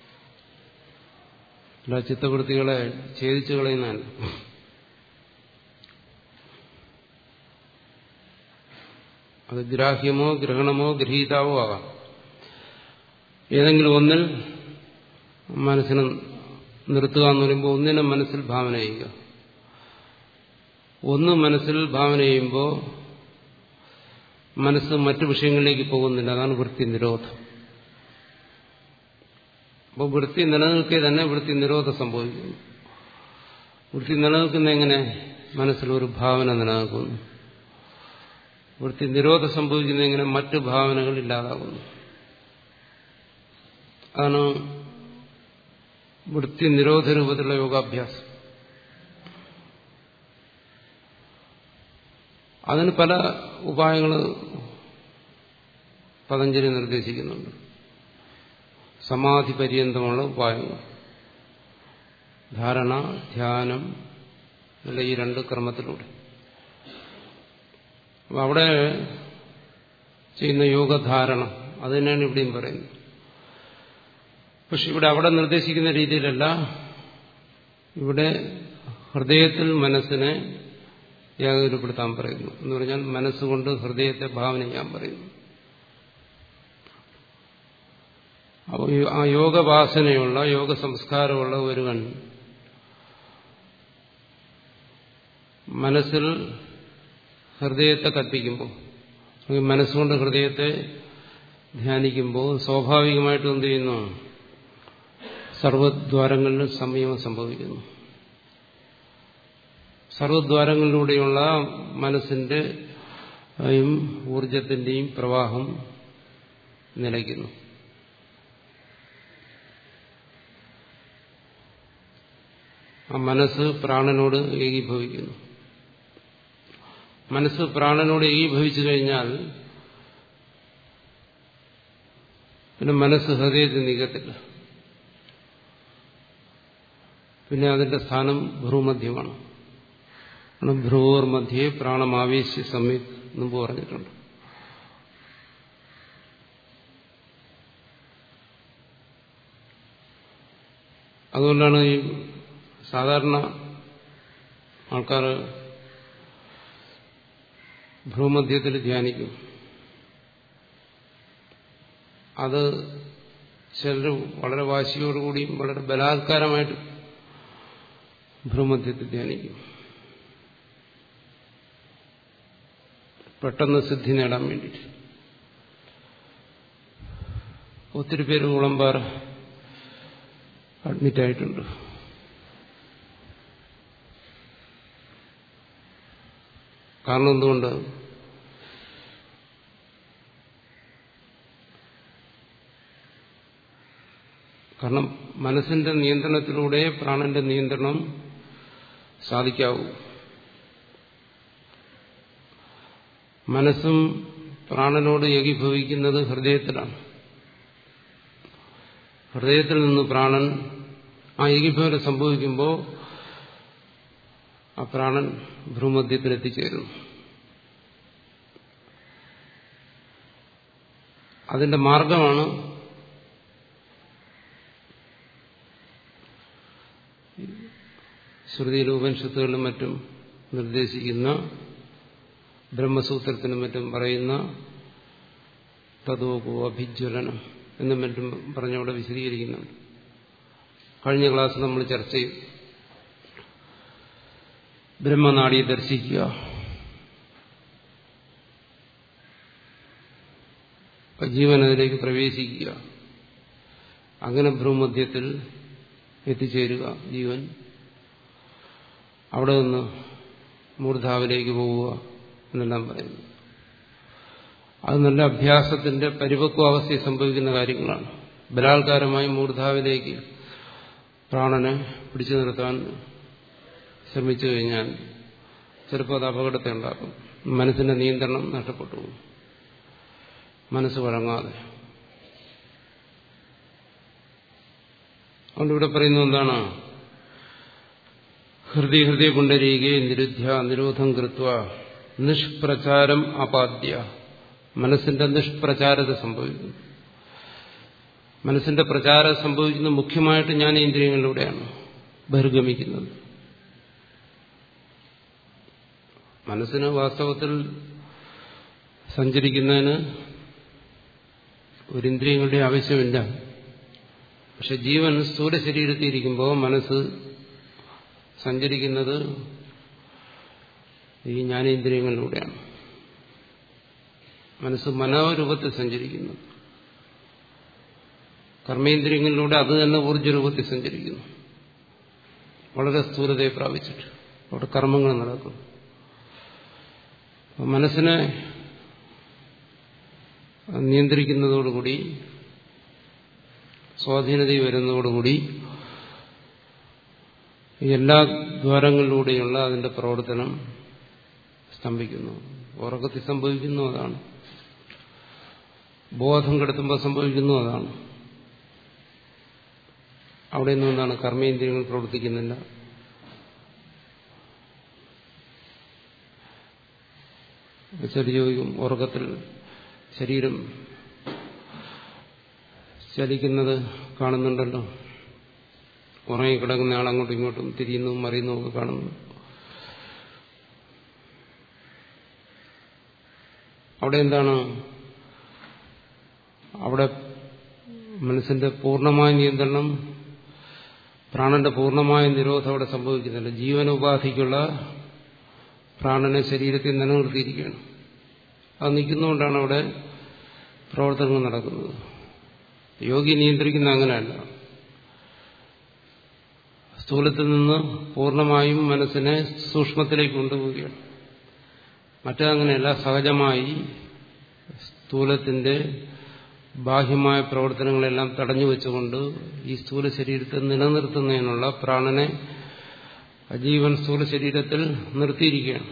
അല്ല ചിത്തവൃത്തികളെ ഛേദിച്ചു കളയുന്നതല്ല അത് ഗ്രാഹ്യമോ ഗ്രഹണമോ ഗ്രഹീതാവോ ആകാം ഏതെങ്കിലും ഒന്നിൽ മനസ്സിനെ നിർത്തുക എന്ന് പറയുമ്പോൾ ഒന്നിനെ മനസ്സിൽ ഭാവന ചെയ്യുക ഒന്ന് മനസ്സിൽ ഭാവന ചെയ്യുമ്പോൾ മനസ്സ് മറ്റു വിഷയങ്ങളിലേക്ക് പോകുന്നില്ല അതാണ് വൃത്തി നിരോധം അപ്പോൾ വൃത്തി നിലനിൽക്കെ തന്നെ വൃത്തി നിരോധം സംഭവിക്കുന്നു വൃത്തി നിലനിൽക്കുന്ന എങ്ങനെ മനസ്സിലൊരു ഭാവന നിലനിൽക്കുന്നു വൃത്തി നിരോധം സംഭവിക്കുന്ന എങ്ങനെ മറ്റു ഭാവനകൾ ഇല്ലാതാകുന്നു അതാണ് വൃത്തി നിരോധ രൂപത്തിലുള്ള യോഗാഭ്യാസം അതിന് പല ഉപായങ്ങൾ പതഞ്ജലി നിർദ്ദേശിക്കുന്നുണ്ട് സമാധി പര്യന്തമുള്ള ഉപായങ്ങൾ ധാരണ ധ്യാനം അല്ല ഈ രണ്ട് ക്രമത്തിലൂടെ അപ്പൊ അവിടെ ചെയ്യുന്ന യോഗധാരണം അത് തന്നെയാണ് ഇവിടെയും പറയുന്നത് പക്ഷെ ഇവിടെ അവിടെ നിർദ്ദേശിക്കുന്ന രീതിയിലല്ല ഇവിടെ ഹൃദയത്തിൽ മനസ്സിനെ ഏകാഗ്രപ്പെടുത്താൻ പറയുന്നു എന്ന് പറഞ്ഞാൽ മനസ്സുകൊണ്ട് ഹൃദയത്തെ ഭാവന ചെയ്യാൻ പറയുന്നു അപ്പോൾ ആ യോഗവാസനയുള്ള യോഗ സംസ്കാരമുള്ള ഒരുവൻ മനസ്സിൽ ഹൃദയത്തെ കൽപ്പിക്കുമ്പോൾ മനസ്സുകൊണ്ട് ഹൃദയത്തെ ധ്യാനിക്കുമ്പോൾ സ്വാഭാവികമായിട്ടും എന്ത് ചെയ്യുന്നു സർവദ്വാരങ്ങളിലും സംയമം സംഭവിക്കുന്നു സർവദ്വാരങ്ങളിലൂടെയുള്ള മനസ്സിന്റെ ഊർജത്തിന്റെയും പ്രവാഹം നിലയ്ക്കുന്നു ആ മനസ്സ് പ്രാണനോട് ഏകീഭവിക്കുന്നു മനസ്സ് പ്രാണനോട് ഏകീഭവിച്ചു കഴിഞ്ഞാൽ പിന്നെ മനസ്സ് ഹൃദയത്തിൽ നീക്കത്തില്ല പിന്നെ അതിന്റെ സ്ഥാനം ഭ്രൂമധ്യമാണ് ഭ്രുവോർ മധ്യേ പ്രാണമാവേശ്യ സമയത്ത് മുമ്പ് പറഞ്ഞിട്ടുണ്ട് അതുകൊണ്ടാണ് ഈ സാധാരണ ആൾക്കാർ ഭ്രൂമധ്യത്തിൽ ധ്യാനിക്കും അത് ചിലർ വളരെ വാശിയോടുകൂടിയും വളരെ ബലാത്കാരമായിട്ട് ഭ്രൂമധ്യത്തിൽ ധ്യാനിക്കും പെട്ടെന്ന് സിദ്ധി നേടാൻ വേണ്ടിയിട്ട് ഒത്തിരി പേര് കുളമ്പാറ അഡ്മിറ്റായിട്ടുണ്ട് കാരണം എന്തുകൊണ്ട് കാരണം മനസ്സിന്റെ നിയന്ത്രണത്തിലൂടെ പ്രാണന്റെ നിയന്ത്രണം സാധിക്കാവൂ മനസ്സും പ്രാണനോട് ഏകീഭവിക്കുന്നത് ഹൃദയത്തിലാണ് ഹൃദയത്തിൽ നിന്ന് പ്രാണൻ ആ ഏകീഭവനം സംഭവിക്കുമ്പോൾ ആ പ്രാണൻ ഭ്രൂമധ്യത്തിൽ എത്തിച്ചേരുന്നു അതിന്റെ മാർഗമാണ് ശ്രുതിയിലും ഉപനിഷത്തുകളിലും മറ്റും നിർദ്ദേശിക്കുന്ന ബ്രഹ്മസൂത്രത്തിനും മറ്റും പറയുന്ന തതോകോ അഭിജ്വലനം എന്നും മറ്റും പറഞ്ഞവിടെ വിശദീകരിക്കുന്നുണ്ട് കഴിഞ്ഞ ക്ലാസ് നമ്മൾ ചർച്ച ചെയ്തു ബ്രഹ്മനാടിയെ ദർശിക്കുക ജീവൻ അതിലേക്ക് പ്രവേശിക്കുക അങ്ങനെ ഭ്രൂമധ്യത്തിൽ എത്തിച്ചേരുക ജീവൻ അവിടെ നിന്ന് മൂർധാവിലേക്ക് പോവുക എന്നെല്ലാം പറയുന്നു അത് നല്ല അഭ്യാസത്തിന്റെ പരിപക്വാവസ്ഥയിൽ സംഭവിക്കുന്ന കാര്യങ്ങളാണ് ബലാത്കാരമായി മൂർധാവിലേക്ക് പ്രാണനെ പിടിച്ചു നിർത്താൻ ശ്രമിച്ചു കഴിഞ്ഞാൽ ചിലപ്പോൾ അത് അപകടത്തെ ഉണ്ടാക്കും മനസ്സിന്റെ നിയന്ത്രണം നഷ്ടപ്പെട്ടു മനസ്സ് വഴങ്ങാതെ അതുകൊണ്ട് ഇവിടെ പറയുന്നത് എന്താണ് ഹൃദയ ഹൃദയ പുണ്ടരീകെ നിരുദ്ധ്യ നിരോധം കൃത്വ നിഷ്പ്രചാരം അപാദ്യ മനസ്സിന്റെ നിഷ്പ്രചാരത സംഭവിക്കുന്നു മനസ്സിന്റെ പ്രചാരം സംഭവിക്കുന്നത് മുഖ്യമായിട്ട് ഞാൻ ഇന്ദ്രിയങ്ങളിലൂടെയാണ് ബഹിർഗമിക്കുന്നത് മനസ്സിന് വാസ്തവത്തിൽ സഞ്ചരിക്കുന്നതിന് ഒരിന്ദ്രിയങ്ങളുടെ ആവശ്യമില്ല പക്ഷെ ജീവൻ സ്ഥൂല ശരീരത്തിൽ ഇരിക്കുമ്പോൾ മനസ്സ് സഞ്ചരിക്കുന്നത് ഈ ജ്ഞാനേന്ദ്രിയങ്ങളിലൂടെയാണ് മനസ്സ് മനോരൂപത്തിൽ സഞ്ചരിക്കുന്നു കർമ്മേന്ദ്രിയങ്ങളിലൂടെ അത് തന്നെ ഊർജ്ജരൂപത്തിൽ സഞ്ചരിക്കുന്നു വളരെ സ്ഥൂലതയെ പ്രാപിച്ചിട്ട് അവിടെ കർമ്മങ്ങൾ നടക്കുന്നു മനസ്സിനെ നിയന്ത്രിക്കുന്നതോടുകൂടി സ്വാധീനതയിൽ വരുന്നതോടുകൂടി എല്ലാ ദ്വാരങ്ങളിലൂടെയുള്ള അതിന്റെ പ്രവർത്തനം സ്തംഭിക്കുന്നു ഉറക്കത്തിൽ സംഭവിക്കുന്നു അതാണ് ബോധം കെടുത്തുമ്പോൾ സംഭവിക്കുന്നു അതാണ് അവിടെ നിന്നും എന്താണ് കർമ്മേന്ദ്രിയങ്ങൾ പ്രവർത്തിക്കുന്നില്ല ചെറിയ ചോദിക്കും ഉറക്കത്തിൽ ശരീരം ചലിക്കുന്നത് കാണുന്നുണ്ടല്ലോ ഉറങ്ങിക്കിടക്കുന്ന ആൾ അങ്ങോട്ടും ഇങ്ങോട്ടും തിരിയുന്നു മറിയുന്നു ഒക്കെ കാണുന്നു അവിടെ എന്താണ് അവിടെ മനസ്സിന്റെ പൂർണ്ണമായ നിയന്ത്രണം പ്രാണന്റെ പൂർണ്ണമായ നിരോധം അവിടെ സംഭവിക്കുന്നില്ല ജീവനോപാധിക്കുള്ള പ്രാണനെ ശരീരത്തിൽ നിലനിർത്തിയിരിക്കുകയാണ് അത് നിൽക്കുന്നതുകൊണ്ടാണ് അവിടെ പ്രവർത്തനങ്ങൾ നടക്കുന്നത് യോഗി നിയന്ത്രിക്കുന്ന അങ്ങനെയല്ല സ്ഥൂലത്തിൽ നിന്ന് പൂർണ്ണമായും മനസ്സിനെ സൂക്ഷ്മത്തിലേക്ക് കൊണ്ടുപോവുകയാണ് മറ്റങ്ങനെയല്ല സഹജമായി സ്ഥൂലത്തിന്റെ ബാഹ്യമായ പ്രവർത്തനങ്ങളെല്ലാം തടഞ്ഞു വെച്ചുകൊണ്ട് ഈ സ്ഥൂല ശരീരത്തെ നിലനിർത്തുന്നതിനുള്ള പ്രാണനെ അജീവൻ സ്ഥൂല ശരീരത്തിൽ നിർത്തിയിരിക്കുകയാണ്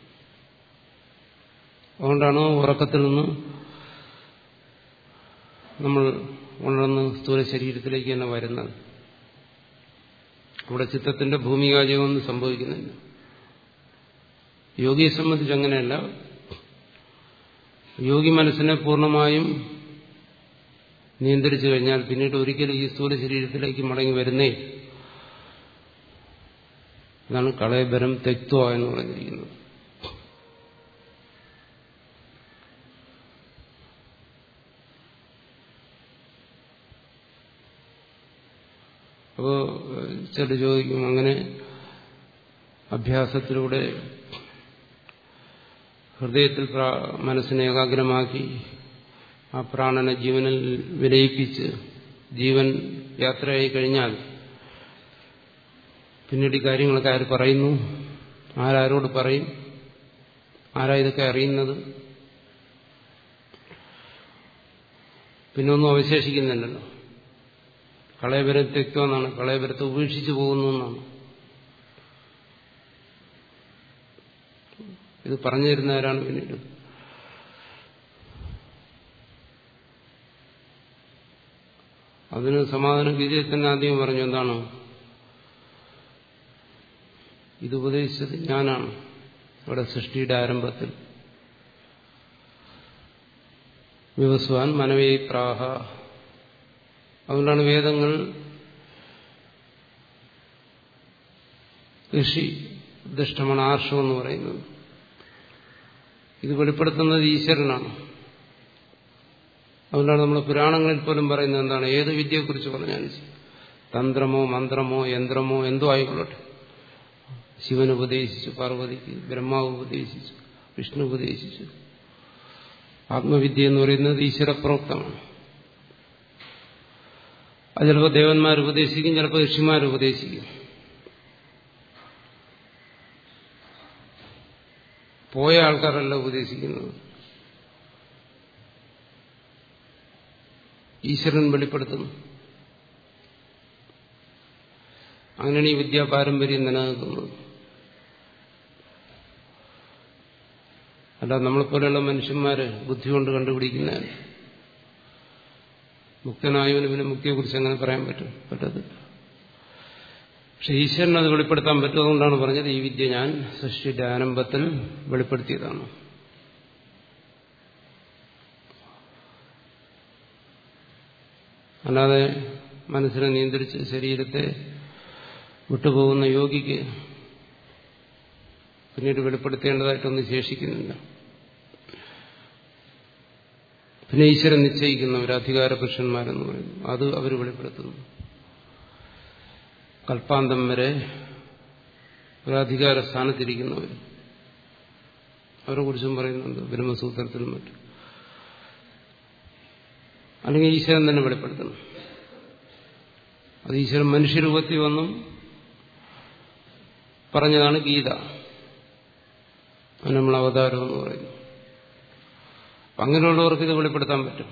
അതുകൊണ്ടാണ് ഉറക്കത്തിൽ നിന്ന് നമ്മൾ ഉണർന്ന് സ്ഥൂല ശരീരത്തിലേക്ക് തന്നെ വരുന്നത് അവിടെ ചിത്തത്തിന്റെ ഭൂമികാജയമൊന്നും സംഭവിക്കുന്നില്ല യോഗിയെ സംബന്ധിച്ച് അങ്ങനെയല്ല യോഗി മനസ്സിനെ പൂർണ്ണമായും നിയന്ത്രിച്ചു കഴിഞ്ഞാൽ പിന്നീട് ഒരിക്കലും ഈ സ്ഥൂല ശരീരത്തിലേക്ക് മടങ്ങി വരുന്നേ ഇതാണ് കളയബരം തെക്വ എന്ന് പറഞ്ഞിരിക്കുന്നത് അപ്പോ ചില ചോദിക്കും അങ്ങനെ അഭ്യാസത്തിലൂടെ ഹൃദയത്തിൽ മനസ്സിനെ ഏകാഗ്രമാക്കി ആ പ്രാണനെ ജീവനിൽ വിലയിപ്പിച്ച് ജീവൻ യാത്രയായി കഴിഞ്ഞാൽ പിന്നീട് ഈ കാര്യങ്ങളൊക്കെ ആര് പറയുന്നു ആരാരോട് പറയും ആരാ ഇതൊക്കെ അറിയുന്നത് പിന്നെ ഒന്നും അവശേഷിക്കുന്നില്ലല്ലോ കളയപരത്വം എന്നാണ് കളയപരത്തെ ഉപേക്ഷിച്ചു പോകുന്നു എന്നാണ് ഇത് പറഞ്ഞു തരുന്നവരാണ് പിന്നീട് അതിന് സമാധാനം ഗീതയിൽ തന്നെ ആദ്യം പറഞ്ഞു എന്താണ് ഇത് ഉപദേശിച്ചത് ഞാനാണ് ഇവിടെ സൃഷ്ടിയുടെ ആരംഭത്തിൽ വിവസ്വാൻ മനവേ പ്രാഹ അതുകൊണ്ടാണ് വേദങ്ങൾ ഋഷി ദുഷ്ടമാണ് ആർഷം എന്ന് പറയുന്നത് ഇത് വെളിപ്പെടുത്തുന്നത് ഈശ്വരനാണ് അതുകൊണ്ടാണ് നമ്മൾ പുരാണങ്ങളിൽ പോലും പറയുന്നത് എന്താണ് ഏത് വിദ്യയെക്കുറിച്ച് പറഞ്ഞാലും തന്ത്രമോ മന്ത്രമോ യന്ത്രമോ എന്തോ ആയിക്കൊള്ളട്ടെ ശിവൻ ഉപദേശിച്ചു പാർവതിക്ക് ബ്രഹ്മാവ് ഉപദേശിച്ചു വിഷ്ണു ഉപദേശിച്ചു ആത്മവിദ്യ എന്ന് പറയുന്നത് ഈശ്വരപ്രോക്തമാണ് അത് ചിലപ്പോൾ ദേവന്മാർ ഉപദേശിക്കും ചിലപ്പോൾ ഋഷിമാർ ഉപദേശിക്കും പോയ ആൾക്കാരല്ല ഉപദേശിക്കുന്നത് ഈശ്വരൻ വെളിപ്പെടുത്തുന്നു അങ്ങനെയാണ് ഈ വിദ്യാപാരമ്പര്യം നിലനിൽക്കുന്നത് അല്ല നമ്മളെപ്പോലെയുള്ള മനുഷ്യന്മാര് ബുദ്ധി കൊണ്ട് കണ്ടുപിടിക്കുന്ന മുക്തനായവന് പിന്നെ മുക്തിയെക്കുറിച്ച് എങ്ങനെ പറയാൻ പറ്റും പറ്റത്തില്ല പക്ഷെ ഈശ്വരൻ അത് വെളിപ്പെടുത്താൻ പറ്റും അതുകൊണ്ടാണ് പറഞ്ഞത് ഈ വിദ്യ ഞാൻ സൃഷ്ടിയുടെ ആരംഭത്തിൽ വെളിപ്പെടുത്തിയതാണ് അല്ലാതെ മനസ്സിനെ നിയന്ത്രിച്ച് ശരീരത്തെ വിട്ടുപോകുന്ന യോഗിക്ക് പിന്നീട് വെളിപ്പെടുത്തേണ്ടതായിട്ടൊന്നും ശേഷിക്കുന്നില്ല പിന്നെ ഈശ്വരൻ നിശ്ചയിക്കുന്നവർ അധികാര പുരുഷന്മാരെന്ന് പറയുന്നു അത് അവർ വെളിപ്പെടുത്തുന്നു കൽപ്പാന്തം വരെ ഒരധികാര സ്ഥാനത്തിരിക്കുന്നവർ അവരെ കുറിച്ചും പറയുന്നുണ്ട് ബ്രഹ്മസൂത്രത്തിലും മറ്റും അല്ലെങ്കിൽ ഈശ്വരൻ തന്നെ വെളിപ്പെടുത്തണം അത് ഈശ്വരൻ മനുഷ്യരൂപത്തിൽ വന്നും പറഞ്ഞതാണ് ഗീത അത് നമ്മൾ അവതാരം എന്ന് പറയുന്നു അങ്ങനെയുള്ളവർക്ക് ഇത് വെളിപ്പെടുത്താൻ പറ്റും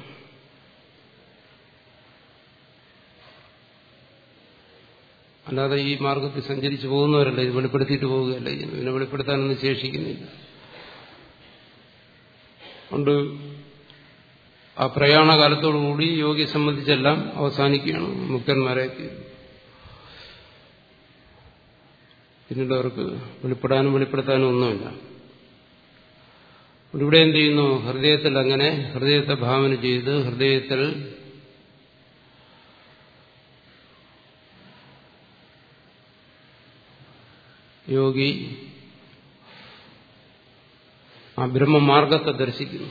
അല്ലാതെ ഈ മാർഗത്തിൽ സഞ്ചരിച്ചു പോകുന്നവരല്ല ഇത് വെളിപ്പെടുത്തിയിട്ട് പോവുകയല്ല ഇതിനെ വെളിപ്പെടുത്താനൊന്നും ശേഷിക്കുന്നില്ല കൊണ്ട് ആ പ്രയാണകാലത്തോടുകൂടി യോഗിയെ സംബന്ധിച്ചെല്ലാം അവസാനിക്കുകയാണ് മുക്തന്മാരെ പിന്നീട് അവർക്ക് വെളിപ്പെടാനും വെളിപ്പെടുത്താനും ഒന്നുമില്ല ഇവിടെ എന്ത് ചെയ്യുന്നു ഹൃദയത്തിൽ അങ്ങനെ ഹൃദയത്തെ ഭാവന ചെയ്ത് ഹൃദയത്തിൽ യോഗി ആ ബ്രഹ്മമാർഗത്തെ ദർശിക്കുന്നു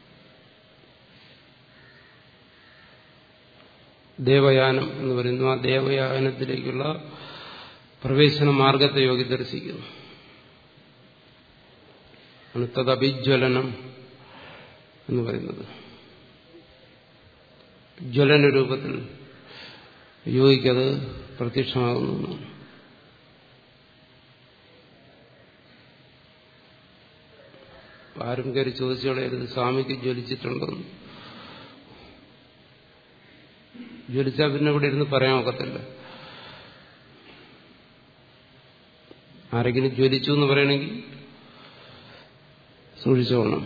ദേവയാനം എന്ന് പറയുന്നു ആ ദേവയാനത്തിലേക്കുള്ള പ്രവേശന മാർഗത്തെ യോഗി ദർശിക്കുന്നു തദഭിജ്വലനം എന്ന് പറയുന്നത് ജ്വലന രൂപത്തിൽ യോഗിക്കത് പ്രത്യക്ഷമാകുന്നു ആരും കയറി ചോദിച്ചു കളയരുത് സ്വാമിക്ക് ജ്വലിച്ചിട്ടുണ്ടെന്ന് ജ്വലിച്ചാൽ പിന്നെ ഇവിടെ ഇരുന്ന് പറയാൻ ഒക്കത്തില്ല ആരെങ്കിലും ജ്വലിച്ചു എന്ന് പറയണമെങ്കിൽ സൂക്ഷിച്ചോണം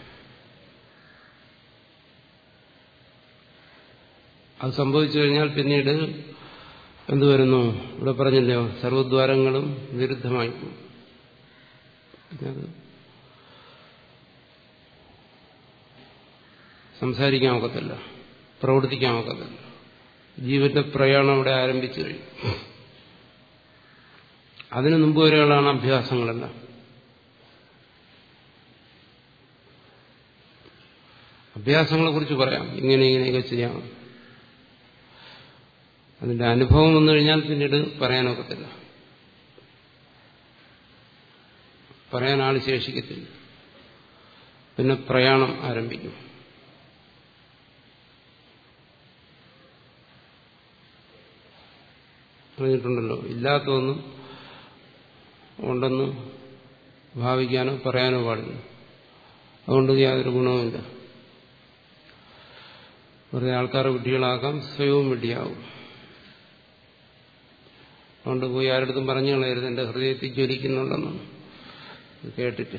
അത് സംഭവിച്ചു കഴിഞ്ഞാൽ പിന്നീട് എന്തു വരുന്നു ഇവിടെ പറഞ്ഞില്ലോ സർവദ്വാരങ്ങളും വിരുദ്ധമായി അത് സംസാരിക്കാൻ ഒക്കത്തില്ല പ്രവർത്തിക്കാൻ ഒക്കത്തില്ല ജീവന്റെ പ്രയാണം ഇവിടെ ആരംഭിച്ചു കഴിഞ്ഞു അതിനു മുമ്പ് വരെയുള്ളതാണ് അഭ്യാസങ്ങളെല്ലാം അഭ്യാസങ്ങളെ കുറിച്ച് പറയാം ഇങ്ങനെ ഇങ്ങനെയൊക്കെ ചെയ്യാം അതിന്റെ അനുഭവം വന്നു കഴിഞ്ഞാൽ പിന്നീട് പറയാനൊക്കത്തില്ല പറയാൻ ആൾ ശേഷിക്കത്തില്ല പിന്നെ പ്രയാണം ആരംഭിക്കും പറഞ്ഞിട്ടുണ്ടല്ലോ ഇല്ലാത്തതൊന്നും ഉണ്ടെന്ന് ഭാവിക്കാനോ പറയാനോ പാടില്ല അതുകൊണ്ട് യാതൊരു ഗുണവുമില്ല വെറുതെ ആൾക്കാരെ വിഡ്ഢികളാക്കാം സ്വയവും വിഡ്ഢിയാവും അതുകൊണ്ട് പോയി ആരുടെ പറഞ്ഞു കളയരുത് എന്റെ ഹൃദയത്തിൽ ജ്വലിക്കുന്നുണ്ടെന്ന് കേട്ടിട്ട്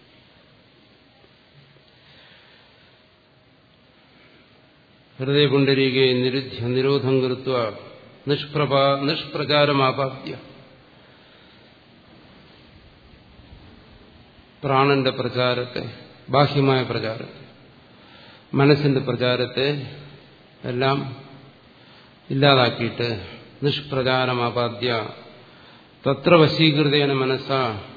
ഹൃദയപുണ്ടരീകെ നിരുദ്ധ്യ നിരോധം കൃത്വ നിഷ്പ്രഭ നിഷ്പ്രചാരമാപാദ്യ പ്രാണന്റെ പ്രചാരത്തെ ബാഹ്യമായ പ്രചാരത്തെ മനസ്സിന്റെ പ്രചാരത്തെ എല്ലാം ഇല്ലാതാക്കിയിട്ട് നിഷ്പ്രചാരമാപാദ്യ തത്ര വശീകൃതേന മനസ്സ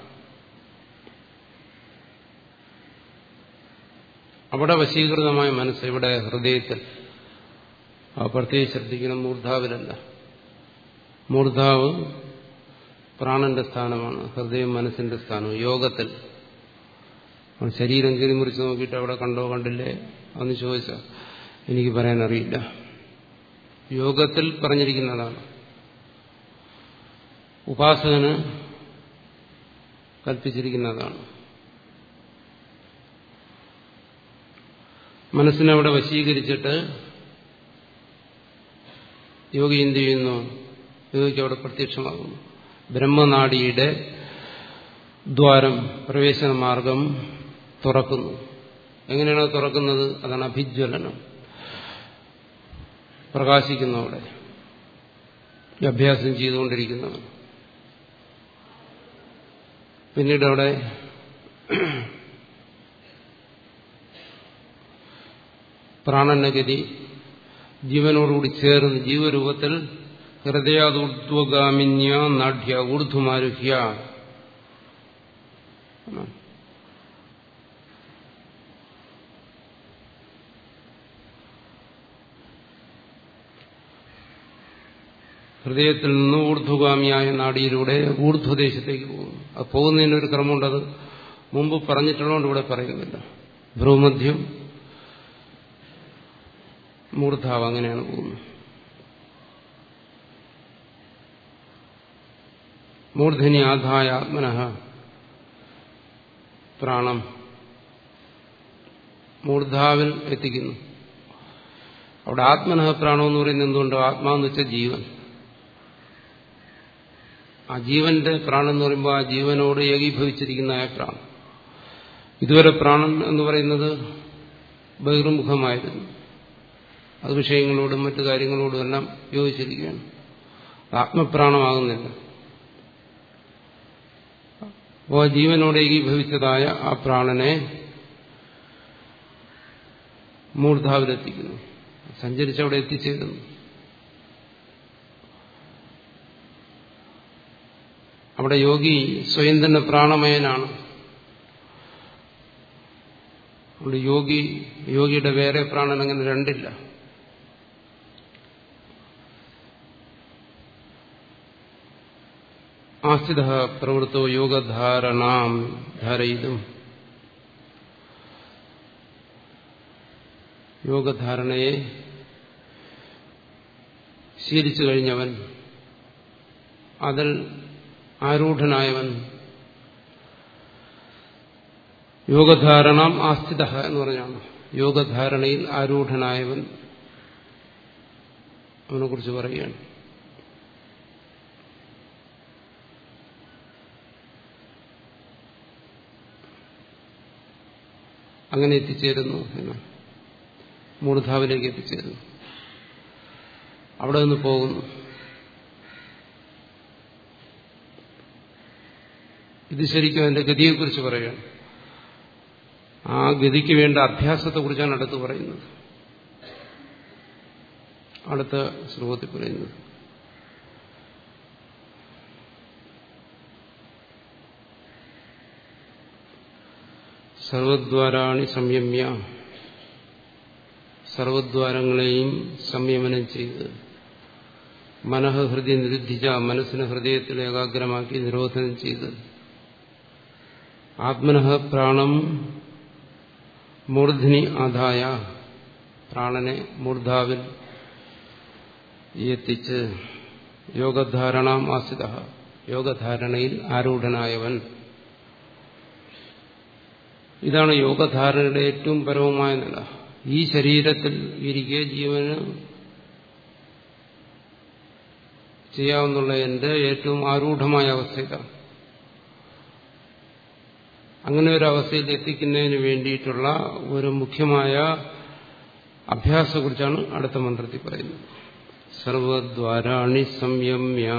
അവിടെ വശീകൃതമായ മനസ്സ് ഇവിടെ ഹൃദയത്തിൽ ആ പ്രത്യേകിച്ച് ശ്രദ്ധിക്കണം മൂർധാവിലല്ല മൂർധാവ് പ്രാണന്റെ സ്ഥാനമാണ് ഹൃദയം മനസ്സിന്റെ സ്ഥാനം യോഗത്തിൽ ശരീരം കീറി മുറിച്ച് നോക്കിയിട്ട് അവിടെ കണ്ടോ കണ്ടില്ലേ അന്ന് ചോദിച്ച എനിക്ക് പറയാൻ അറിയില്ല യോഗത്തിൽ പറഞ്ഞിരിക്കുന്നതാണ് ഉപാസകന് കൽപ്പിച്ചിരിക്കുന്നതാണ് മനസ്സിനെ അവിടെ വശീകരിച്ചിട്ട് യോഗി എന്ത് ചെയ്യുന്നു യോഗിക്ക് അവിടെ പ്രത്യക്ഷമാകുന്നു ബ്രഹ്മനാടിയുടെ ദ്വാരം പ്രവേശന മാർഗം തുറക്കുന്നു എങ്ങനെയാണ് തുറക്കുന്നത് അതാണ് അഭിജ്വലനം പ്രകാശിക്കുന്നു അവിടെ ഈ അഭ്യാസം ചെയ്തുകൊണ്ടിരിക്കുന്നവൻ പിന്നീട് അവിടെ പ്രാണനഗതി ജീവനോടുകൂടി ചേർന്ന് ജീവരൂപത്തിൽ ഹൃദയാദൂർധ്വഗാമിന്യ നാഢ്യ ഊർധ്വമാരുഹ്യ ഹൃദയത്തിൽ നിന്ന് ഊർധ്വഗാമിയായ നാടിയിലൂടെ ഊർധ്വദേശത്തേക്ക് പോകുന്നു അത് പോകുന്നതിനൊരു ക്രമമുണ്ടത് മുമ്പ് പറഞ്ഞിട്ടുള്ളതുകൊണ്ട് ഇവിടെ പറയുന്നില്ല ഭ്രൂമധ്യം മൂർധാവ് അങ്ങനെയാണ് പോകുന്നത് മൂർധനി ആധായ ആത്മന പ്രാണം മൂർധാവിൽ എത്തിക്കുന്നു അവിടെ ആത്മനഃ പ്രാണം എന്ന് പറയുന്നത് എന്തുകൊണ്ട് ആത്മാവെന്ന് വെച്ചാൽ ജീവൻ ആ ജീവന്റെ പ്രാണൻ എന്ന് പറയുമ്പോൾ ആ ജീവനോട് ഏകീഭവിച്ചിരിക്കുന്ന ആ പ്രാണൻ ഇതുവരെ പ്രാണൻ എന്ന് പറയുന്നത് ബഹിർമുഖമായിരുന്നു അത് വിഷയങ്ങളോടും മറ്റു കാര്യങ്ങളോടും എല്ലാം യോജിച്ചിരിക്കുകയാണ് ആത്മപ്രാണമാകുന്നില്ല അപ്പോൾ ജീവനോട് ഏകീഭവിച്ചതായ ആ പ്രാണനെ മൂർധാവിലെത്തിക്കുന്നു സഞ്ചരിച്ചവിടെ എത്തിച്ചേരുന്നു അവിടെ യോഗി സ്വയം തന്നെ പ്രാണമയനാണ് അവിടെ യോഗി യോഗിയുടെ വേറെ പ്രാണൻ അങ്ങനെ രണ്ടില്ല ആസ്ഥിത പ്രവൃത്തോ യോഗധാരണാം ധാരയിതും യോഗധാരണയെ ശീലിച്ചു കഴിഞ്ഞവൻ അതിൽ ആരൂഢനായവൻ യോഗധാരണം ആസ്ഥിത എന്ന് പറഞ്ഞാണ് യോഗധാരണയിൽ ആരൂഢനായവൻ അവനെക്കുറിച്ച് പറയുകയാണ് അങ്ങനെ എത്തിച്ചേരുന്നു എന്ന് മൂർധാവിലേക്ക് എത്തിച്ചേരുന്നു അവിടെ നിന്ന് പോകുന്നു ഇത് ശരിക്കും അതിന്റെ ഗതിയെക്കുറിച്ച് പറയുകയാണ് ആ ഗതിക്ക് വേണ്ട അഭ്യാസത്തെക്കുറിച്ചാണ് അടുത്ത് പറയുന്നത് അടുത്ത ശ്ലോകത്തിൽ പറയുന്നത് സർവദ്വാരാണി സംയമ്യ സർവദ്വാരങ്ങളെയും സംയമനം ചെയ്ത് മനഃഹൃദയ നിരുദ്ധിച്ച മനസ്സിനെ ഹൃദയത്തിൽ ഏകാഗ്രമാക്കി നിരോധനം ചെയ്ത് ആത്മനഃ പ്രാണം മൂർധിനി ആദായ പ്രാണനെ മൂർധാവിൽ എത്തിച്ച് യോഗധാരണാം ആസിത യോഗധാരണയിൽ ആരൂഢനായവൻ ഇതാണ് യോഗധാരണയുടെ ഏറ്റവും പരമമായ നില ഈ ശരീരത്തിൽ ഇരിക്കെ ജീവന് ചെയ്യാവുന്നുള്ള എന്റെ ഏറ്റവും ആരൂഢമായ അവസ്ഥ ഇതാണ് അങ്ങനെ ഒരു അവസ്ഥയിൽ എത്തിക്കുന്നതിന് വേണ്ടിയിട്ടുള്ള ഒരു മുഖ്യമായ അഭ്യാസത്തെക്കുറിച്ചാണ് അടുത്ത മന്ത്രത്തിൽ പറയുന്നത് സർവദ്വാരാണി സംയമ്യ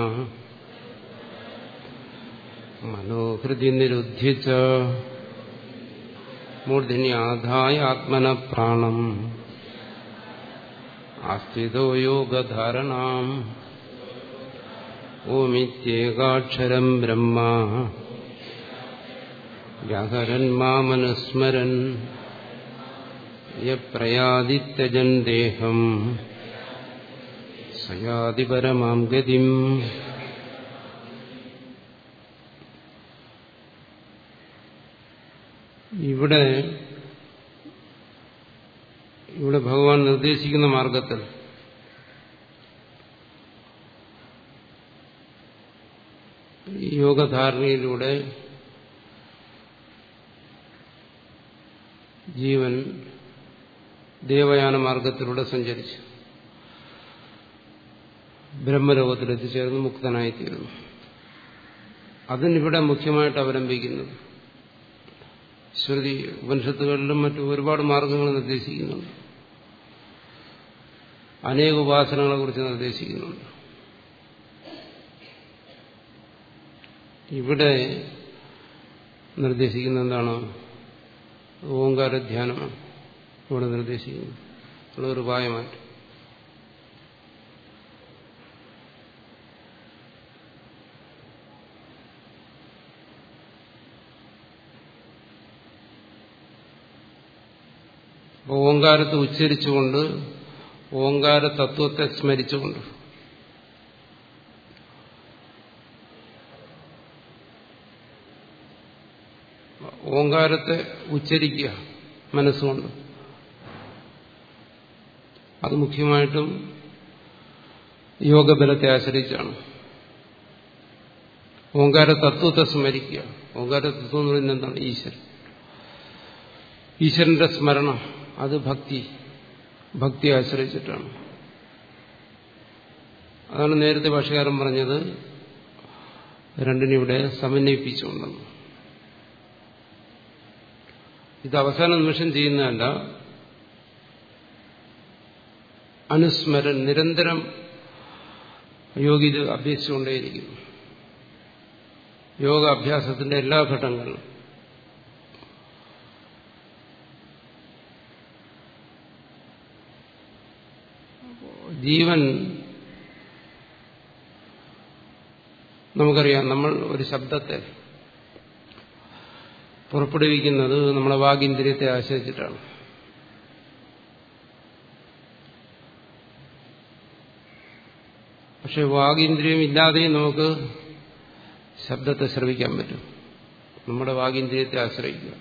മനോഹൃതി നിരുദ്ധിച്ച മൂർധിനി ആദായ ആത്മന പ്രാണം ആസ്ഥിതോ യോഗധാരണാം ഓമിത്യേകാക്ഷരം ബ്രഹ്മ വ്യാഹരൻ മാമനുസ്മരൻ യപ്രയാദിത്യജൻ ദേഹം സയാതി പരമാം ഗതിം ഇവിടെ ഇവിടെ ഭഗവാൻ നിർദ്ദേശിക്കുന്ന മാർഗത്തിൽ യോഗധാരണയിലൂടെ ജീവൻ ദേവയാന മാർഗത്തിലൂടെ സഞ്ചരിച്ചു ബ്രഹ്മലോകത്തിൽ എത്തിച്ചേർന്ന് മുക്തനായിത്തീരുന്നു അതിനിവിടെ മുഖ്യമായിട്ട് അവലംബിക്കുന്നത് ശ്രുതി ഉപനിഷത്തുകളിലും മറ്റു ഒരുപാട് മാർഗങ്ങൾ നിർദ്ദേശിക്കുന്നുണ്ട് അനേക ഉപാസനകളെ കുറിച്ച് നിർദ്ദേശിക്കുന്നുണ്ട് ഇവിടെ നിർദ്ദേശിക്കുന്ന എന്താണ് ഓങ്കാരധ്യാനമാണ് ഇവിടെ നിർദ്ദേശിക്കുന്നത് ഉള്ള ഒരു ഉപായമായിട്ട് ഓങ്കാരത്തെ ഉച്ചരിച്ചുകൊണ്ട് ഓങ്കാര തത്വത്തെ സ്മരിച്ചുകൊണ്ട് ഓങ്കാരത്തെ ഉച്ചരിക്കുക മനസ്സുകൊണ്ട് അത് മുഖ്യമായിട്ടും യോഗബലത്തെ ആശ്രയിച്ചാണ് ഓങ്കാര തത്വത്തെ സ്മരിക്കുക ഓങ്കാര തത്വം എന്ന് പറയുന്നത് എന്താണ് ഈശ്വരൻ ഈശ്വരന്റെ സ്മരണം അത് ഭക്തി ഭക്തി ആശ്രയിച്ചിട്ടാണ് അതാണ് നേരത്തെ ഭാഷകാരൻ പറഞ്ഞത് രണ്ടിനിവിടെ സമന്വയിപ്പിച്ചുകൊണ്ടെന്ന് ഇത് അവസാന നിമിഷം ചെയ്യുന്നതല്ല അനുസ്മരൻ നിരന്തരം യോഗി ഇത് അഭ്യസിച്ചുകൊണ്ടേയിരിക്കുന്നു യോഗ അഭ്യാസത്തിന്റെ എല്ലാ ഘട്ടങ്ങളിലും ജീവൻ നമുക്കറിയാം നമ്മൾ ഒരു ശബ്ദത്തെ പുറപ്പെടുവിക്കുന്നത് നമ്മളെ വാഗിന്ദ്രിയത്തെ ആശ്രയിച്ചിട്ടാണ് പക്ഷെ വാഗിന്ദ്രിയം ഇല്ലാതെയും നമുക്ക് ശബ്ദത്തെ ശ്രവിക്കാൻ പറ്റും നമ്മുടെ വാഗിന്ദ്രിയത്തെ ആശ്രയിക്കുക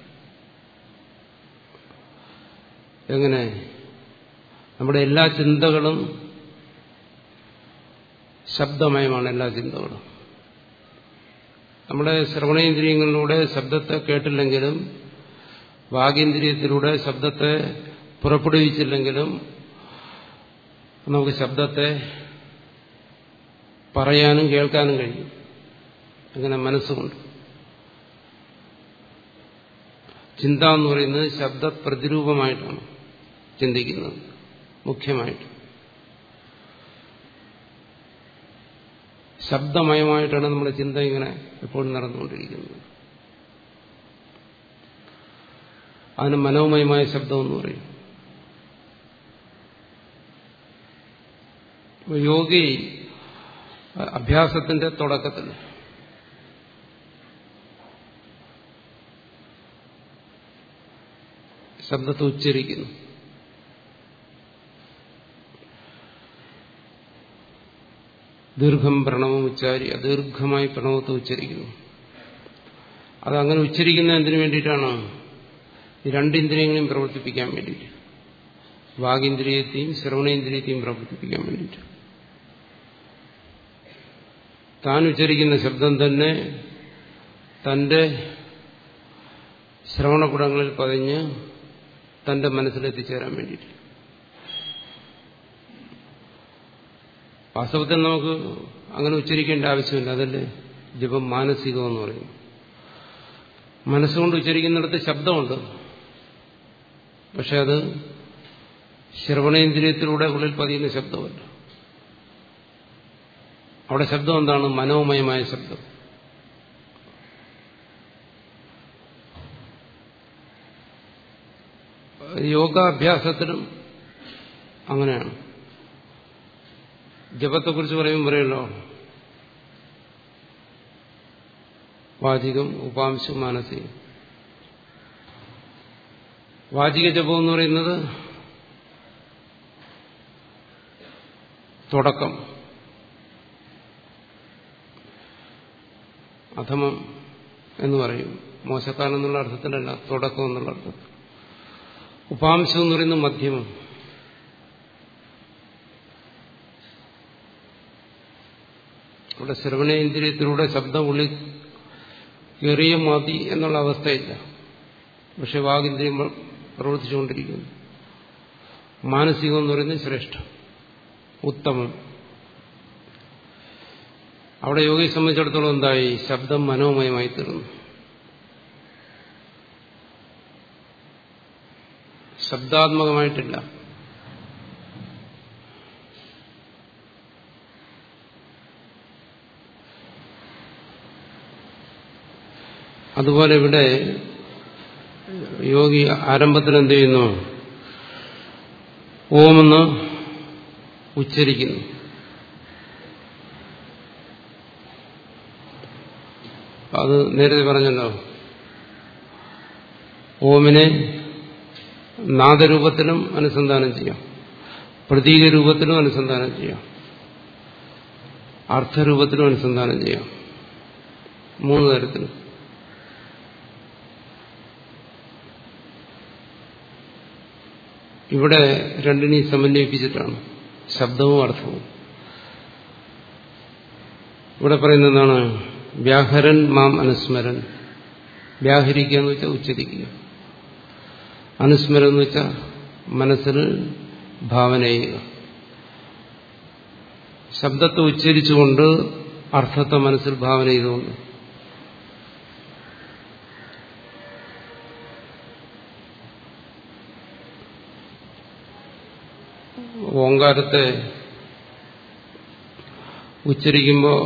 എങ്ങനെ നമ്മുടെ എല്ലാ ചിന്തകളും ശബ്ദമയമാണ് എല്ലാ ചിന്തകളും നമ്മുടെ ശ്രവണേന്ദ്രിയങ്ങളിലൂടെ ശബ്ദത്തെ കേട്ടില്ലെങ്കിലും വാഗേന്ദ്രിയത്തിലൂടെ ശബ്ദത്തെ പുറപ്പെടുവിച്ചില്ലെങ്കിലും നമുക്ക് ശബ്ദത്തെ പറയാനും കേൾക്കാനും കഴിയും അങ്ങനെ മനസ്സുകൊണ്ട് ചിന്ത എന്ന് പറയുന്നത് ശബ്ദ പ്രതിരൂപമായിട്ടാണ് ചിന്തിക്കുന്നത് മുഖ്യമായിട്ട് ശബ്ദമയമായിട്ടാണ് നമ്മുടെ ചിന്ത ഇങ്ങനെ എപ്പോഴും നടന്നുകൊണ്ടിരിക്കുന്നത് അതിന് മനോമയമായ ശബ്ദം എന്ന് പറയും യോഗി അഭ്യാസത്തിന്റെ തുടക്കത്തിൽ ശബ്ദത്തെ ഉച്ചരിക്കുന്നു ദീർഘം പ്രണവം ഉച്ചാരി അദീർഘമായി പ്രണവത്തെ ഉച്ചരിക്കുന്നു അതങ്ങനെ ഉച്ചരിക്കുന്ന എന്തിനു വേണ്ടിയിട്ടാണ് ഈ രണ്ടിന്ദ്രിയങ്ങളെയും പ്രവർത്തിപ്പിക്കാൻ വേണ്ടിയിട്ട് വാഗിന്ദ്രിയത്തെയും ശ്രവണേന്ദ്രിയത്തെയും പ്രവർത്തിപ്പിക്കാൻ വേണ്ടിയിട്ട് താൻ ഉച്ചരിക്കുന്ന ശബ്ദം തന്നെ തന്റെ ശ്രവണകുടങ്ങളിൽ പതിഞ്ഞ് തന്റെ മനസ്സിലെത്തിച്ചേരാൻ വേണ്ടിയിട്ട് വാസ്തവത്തിൽ നമുക്ക് അങ്ങനെ ഉച്ചരിക്കേണ്ട ആവശ്യമില്ല അതല്ലേ ജപം മാനസികമെന്ന് പറയും മനസ്സുകൊണ്ട് ഉച്ചരിക്കുന്നിടത്ത് ശബ്ദമുണ്ട് പക്ഷെ അത് ശ്രവണേന്ദ്രിയത്തിലൂടെ ഉള്ളിൽ പതിയുന്ന ശബ്ദമല്ല അവിടെ ശബ്ദം എന്താണ് മനോമയമായ ശബ്ദം യോഗാഭ്യാസത്തിലും അങ്ങനെയാണ് ജപത്തെക്കുറിച്ച് പറയും പറയല്ലോ വാചികം ഉപാംശം മാനസികം വാചിക ജപം എന്ന് പറയുന്നത് തുടക്കം അധമം എന്ന് പറയും മോശക്കാരൻ എന്നുള്ള അർത്ഥത്തിലല്ല തുടക്കം എന്നുള്ള അർത്ഥത്തിൽ ഉപാംശം എന്ന് പറയുന്നത് മധ്യമം ഇവിടെ ശ്രവണേന്ദ്രിയത്തിലൂടെ ശബ്ദം ഉള്ളിൽ കയറിയ മതി എന്നുള്ള അവസ്ഥയില്ല പക്ഷെ വാഗിന്ദ്രിയം പ്രവർത്തിച്ചുകൊണ്ടിരിക്കുന്നു മാനസികം എന്ന് പറയുന്നത് ശ്രേഷ്ഠം ഉത്തമം അവിടെ യോഗിയെ സംബന്ധിച്ചിടത്തോളം എന്തായി ശബ്ദം മനോമയമായി തീർന്നു ശബ്ദാത്മകമായിട്ടില്ല അതുപോലെ ഇവിടെ യോഗി ആരംഭത്തിൽ എന്ത് ചെയ്യുന്നു ഓമെന്ന് ഉച്ചരിക്കുന്നു അത് നേരത്തെ പറഞ്ഞല്ലോ ഓമിനെ നാദരൂപത്തിലും അനുസന്ധാനം ചെയ്യാം പ്രതീക രൂപത്തിലും അനുസന്ധാനം ചെയ്യാം അർത്ഥരൂപത്തിലും അനുസന്ധാനം ചെയ്യാം മൂന്ന് തരത്തിലും ഇവിടെ രണ്ടിനെയും സമന്വയിപ്പിച്ചിട്ടാണ് ശബ്ദവും അർത്ഥവും ഇവിടെ പറയുന്നതാണ് വ്യാഹരൻ മാം അനുസ്മരൻ വ്യാഹരിക്കുക എന്ന് വെച്ചാൽ ഉച്ചരിക്കുക അനുസ്മരം എന്ന് വെച്ചാൽ മനസ്സിൽ ഭാവന ചെയ്യുക ശബ്ദത്തെ ഉച്ചരിച്ചുകൊണ്ട് അർത്ഥത്തെ മനസ്സിൽ ഭാവന ചെയ്തുകൊണ്ട് ഓങ്കാരത്തെ ഉച്ചരിക്കുമ്പോൾ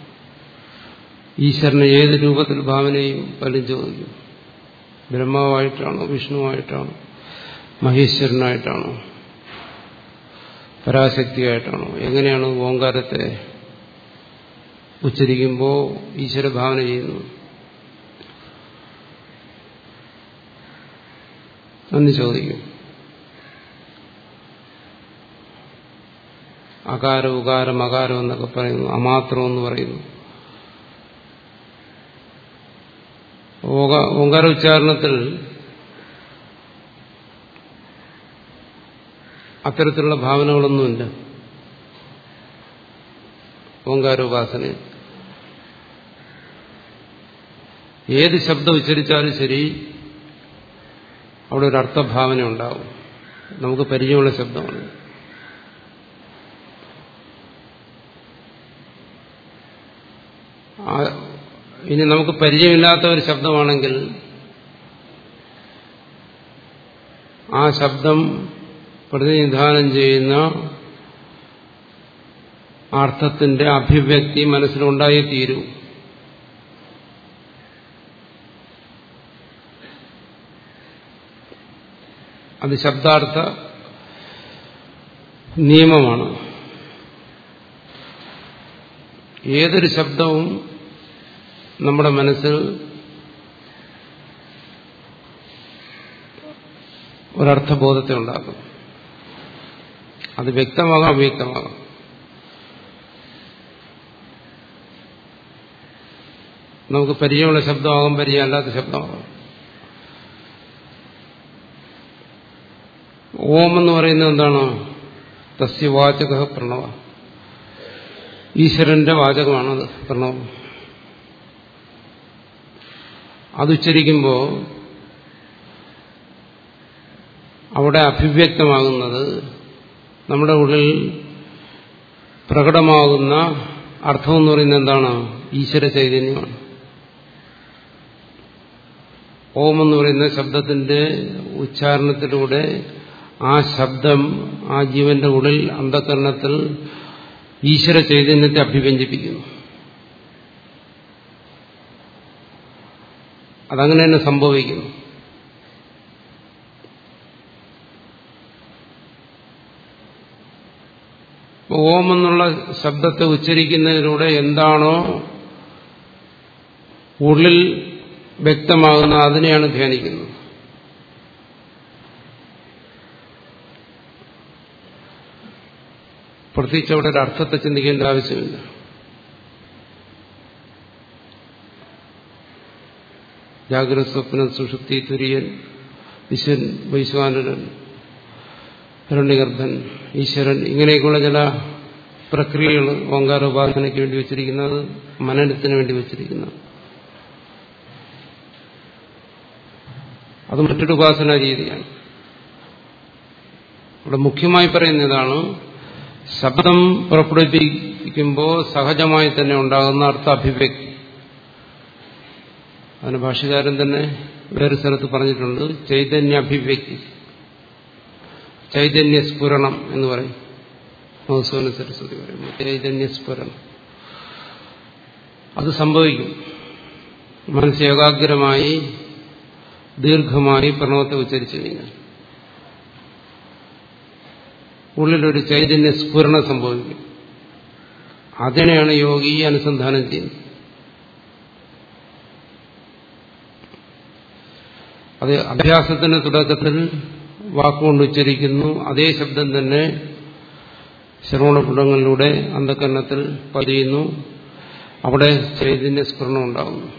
ഈശ്വരനെ ഏത് രൂപത്തിൽ ഭാവനയും പലരും ചോദിക്കും ബ്രഹ്മാവായിട്ടാണോ വിഷ്ണുവായിട്ടാണോ മഹേശ്വരനായിട്ടാണോ പരാശക്തിയായിട്ടാണോ എങ്ങനെയാണ് ഓങ്കാരത്തെ ഉച്ചരിക്കുമ്പോൾ ഈശ്വര ഭാവന ചെയ്യുന്നു എന്ന് ചോദിക്കും അകാരം ഉകാരം അകാരം എന്നൊക്കെ പറയുന്നു അമാത്രം എന്ന് പറയുന്നു ഓങ്കാര ഉച്ചാരണത്തിൽ അത്തരത്തിലുള്ള ഭാവനകളൊന്നുമില്ല ഓങ്കാരോപാസന ഏത് ശബ്ദം ഉച്ചരിച്ചാലും ശരി അവിടെ ഒരു അർത്ഥഭാവന ഉണ്ടാവും നമുക്ക് പരിചയമുള്ള ശബ്ദമാണ് ഇനി നമുക്ക് പരിചയമില്ലാത്ത ഒരു ശബ്ദമാണെങ്കിൽ ആ ശബ്ദം പ്രതിനിധാനം ചെയ്യുന്ന അർത്ഥത്തിന്റെ അഭിവ്യക്തി മനസ്സിലുണ്ടായേ തീരൂ അത് ശബ്ദാർത്ഥ നിയമമാണ് ഏതൊരു ശബ്ദവും നമ്മുടെ മനസ്സിൽ ഒരർത്ഥബോധത്തെ ഉണ്ടാക്കും അത് വ്യക്തമാകാം അവ്യക്തമാകാം നമുക്ക് പരിചയമുള്ള ശബ്ദമാകാം പരിചയമല്ലാത്ത ശബ്ദമാകാം ഓം എന്ന് പറയുന്നത് എന്താണ് തസ്യ വാചക പ്രണവ ഈശ്വരന്റെ വാചകമാണത് പ്രണവം അതുച്ചരിക്കുമ്പോൾ അവിടെ അഭിവ്യക്തമാകുന്നത് നമ്മുടെ ഉള്ളിൽ പ്രകടമാകുന്ന അർത്ഥമെന്ന് പറയുന്നത് എന്താണ് ഈശ്വര ചൈതന്യമാണ് ഓം എന്ന് പറയുന്ന ശബ്ദത്തിന്റെ ഉച്ചാരണത്തിലൂടെ ആ ശബ്ദം ആ ജീവന്റെ ഉള്ളിൽ അന്ധകരണത്തിൽ ഈശ്വര ചൈതന്യത്തെ അഭിവ്യഞ്ജിപ്പിക്കുന്നു അതങ്ങനെ തന്നെ സംഭവിക്കുന്നു ഓം എന്നുള്ള ശബ്ദത്തെ ഉച്ചരിക്കുന്നതിലൂടെ എന്താണോ ഉള്ളിൽ വ്യക്തമാകുന്ന അതിനെയാണ് ധ്യാനിക്കുന്നത് പ്രത്യേകിച്ച് അവിടെ ഒരു അർത്ഥത്തെ ചിന്തിക്കേണ്ട ആവശ്യമില്ല ജാഗ്രത സ്വപ്നം സുഷുപ്തി തുര്യൻ വിശ്വൻ വൈശ്വാനരൻ ഹിരണ്യഗർഭൻ ഈശ്വരൻ ഇങ്ങനെയൊക്കെയുള്ള ചില പ്രക്രിയകൾ ഓങ്കാരോപാസനയ്ക്ക് വേണ്ടി വെച്ചിരിക്കുന്നത് മനനത്തിന് വേണ്ടി വെച്ചിരിക്കുന്നത് അത് മറ്റൊരു ഉപാസനാ രീതിയാണ് ഇവിടെ മുഖ്യമായി പറയുന്നതാണ് ശബ്ദം പുറപ്പെടുവിപ്പിക്കുമ്പോൾ സഹജമായി തന്നെ ഉണ്ടാകുന്ന അർത്ഥാഭിവ്യക്തി അതിന് ഭാഷകാരൻ തന്നെ വേറെ സ്ഥലത്ത് പറഞ്ഞിട്ടുണ്ട് ചൈതന്യാഭിവ്യക്തി ചൈതന്യസ്ഫുരണം എന്ന് പറയും മഹസൂന സരസ്വതി പറയും ചൈതന്യസ്ഫുരണം അത് സംഭവിക്കും മനസ്സ് ഏകാഗ്രമായി ദീർഘമായി പ്രണവത്തെ ഉച്ചരിച്ചു കഴിഞ്ഞാൽ ഉള്ളിലൊരു ചൈതന്യ സ്ഫുരണം സംഭവിക്കും അതിനെയാണ് യോഗി അനുസന്ധാനം ചെയ്യുന്നത് അത് അഭ്യാസത്തിന്റെ തുടക്കത്തിൽ വാക്കുകൊണ്ട് ഉച്ചരിക്കുന്നു അതേ ശബ്ദം തന്നെ ശ്രവണപുടങ്ങളിലൂടെ അന്ധകരണത്തിൽ പതിയുന്നു അവിടെ ചൈതന്യ സ്ഫുരണം ഉണ്ടാകുന്നു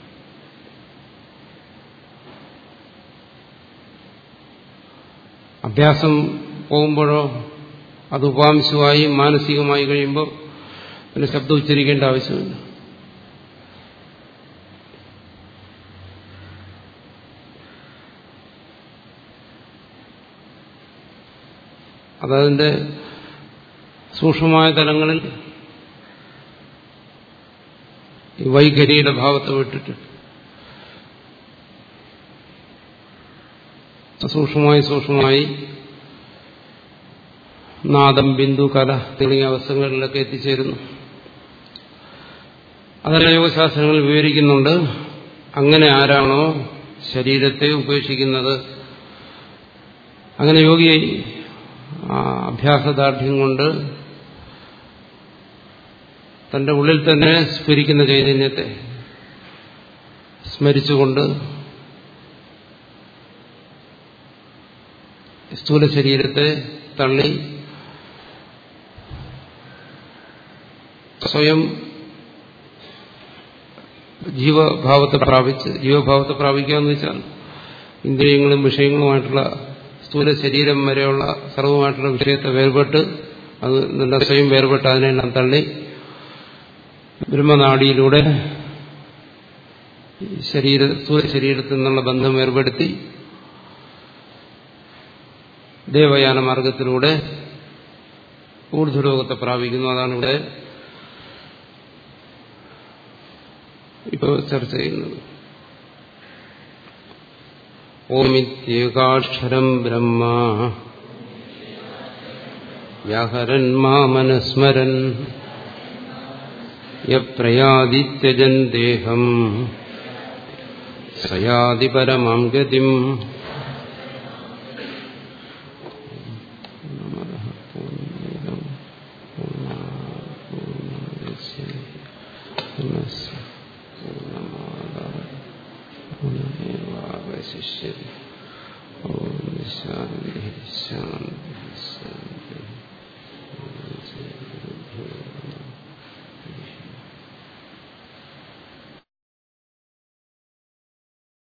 അഭ്യാസം പോകുമ്പോഴോ അത് ഉപാംശമായി മാനസികമായി കഴിയുമ്പോൾ പിന്നെ ശബ്ദം ഉച്ചരിക്കേണ്ട ആവശ്യമില്ല അതതിന്റെ സൂക്ഷ്മമായ തലങ്ങളിൽ ഈ വൈഖരിയുടെ ഭാവത്തെ വിട്ടിട്ട് സൂക്ഷ്മമായി സൂക്ഷ്മമായി നാദം ബിന്ദു കല തുടങ്ങിയ അവസ്ഥകളിലൊക്കെ എത്തിച്ചേരുന്നു അതെല്ലാം യോഗശാസ്ത്രങ്ങൾ വിവരിക്കുന്നുണ്ട് അങ്ങനെ ആരാണോ ശരീരത്തെ ഉപേക്ഷിക്കുന്നത് അങ്ങനെ യോഗി അഭ്യാസദാർഢ്യം കൊണ്ട് തന്റെ ഉള്ളിൽ തന്നെ സ്ഫരിക്കുന്ന ചൈതന്യത്തെ സ്മരിച്ചുകൊണ്ട് സ്ഥൂല ശരീരത്തെ തള്ളി സ്വയം ജീവഭാവത്തെ പ്രാപിച്ച് ജീവഭാവത്തെ പ്രാപിക്കുക എന്ന് വെച്ചാൽ ഇന്ദ്രിയങ്ങളും വിഷയങ്ങളുമായിട്ടുള്ള സ്ഥൂല ശരീരം വരെയുള്ള സർവമായിട്ടുള്ള വിഷയത്തെ വേർപെട്ട് അത് നല്ല സ്വയം വേർപെട്ട് അതിനെല്ലാം തള്ളി ബ്രഹ്മനാടിയിലൂടെ ശരീര സ്ഥൂല ശരീരത്തിൽ നിന്നുള്ള ബന്ധം ഏർപ്പെടുത്തി ദേവയാന മാർഗത്തിലൂടെ ഊർധ്വലോകത്തെ പ്രാപിക്കുന്നു അതാണ് ഇവിടെ ഇപ്പോൾ ചർച്ച ചെയ്യുന്നത് ഓമിത്യേകാക്ഷരം ബ്രഹ്മ വ്യാഹരൻ മാമനസ്മരൻ യപ്രയാദിത്യജൻ ദേഹം സയാതി പരമാം ഗതിം ശിഷ്യതി ഓം ശാന്തി ശാന്തി ശാന്തി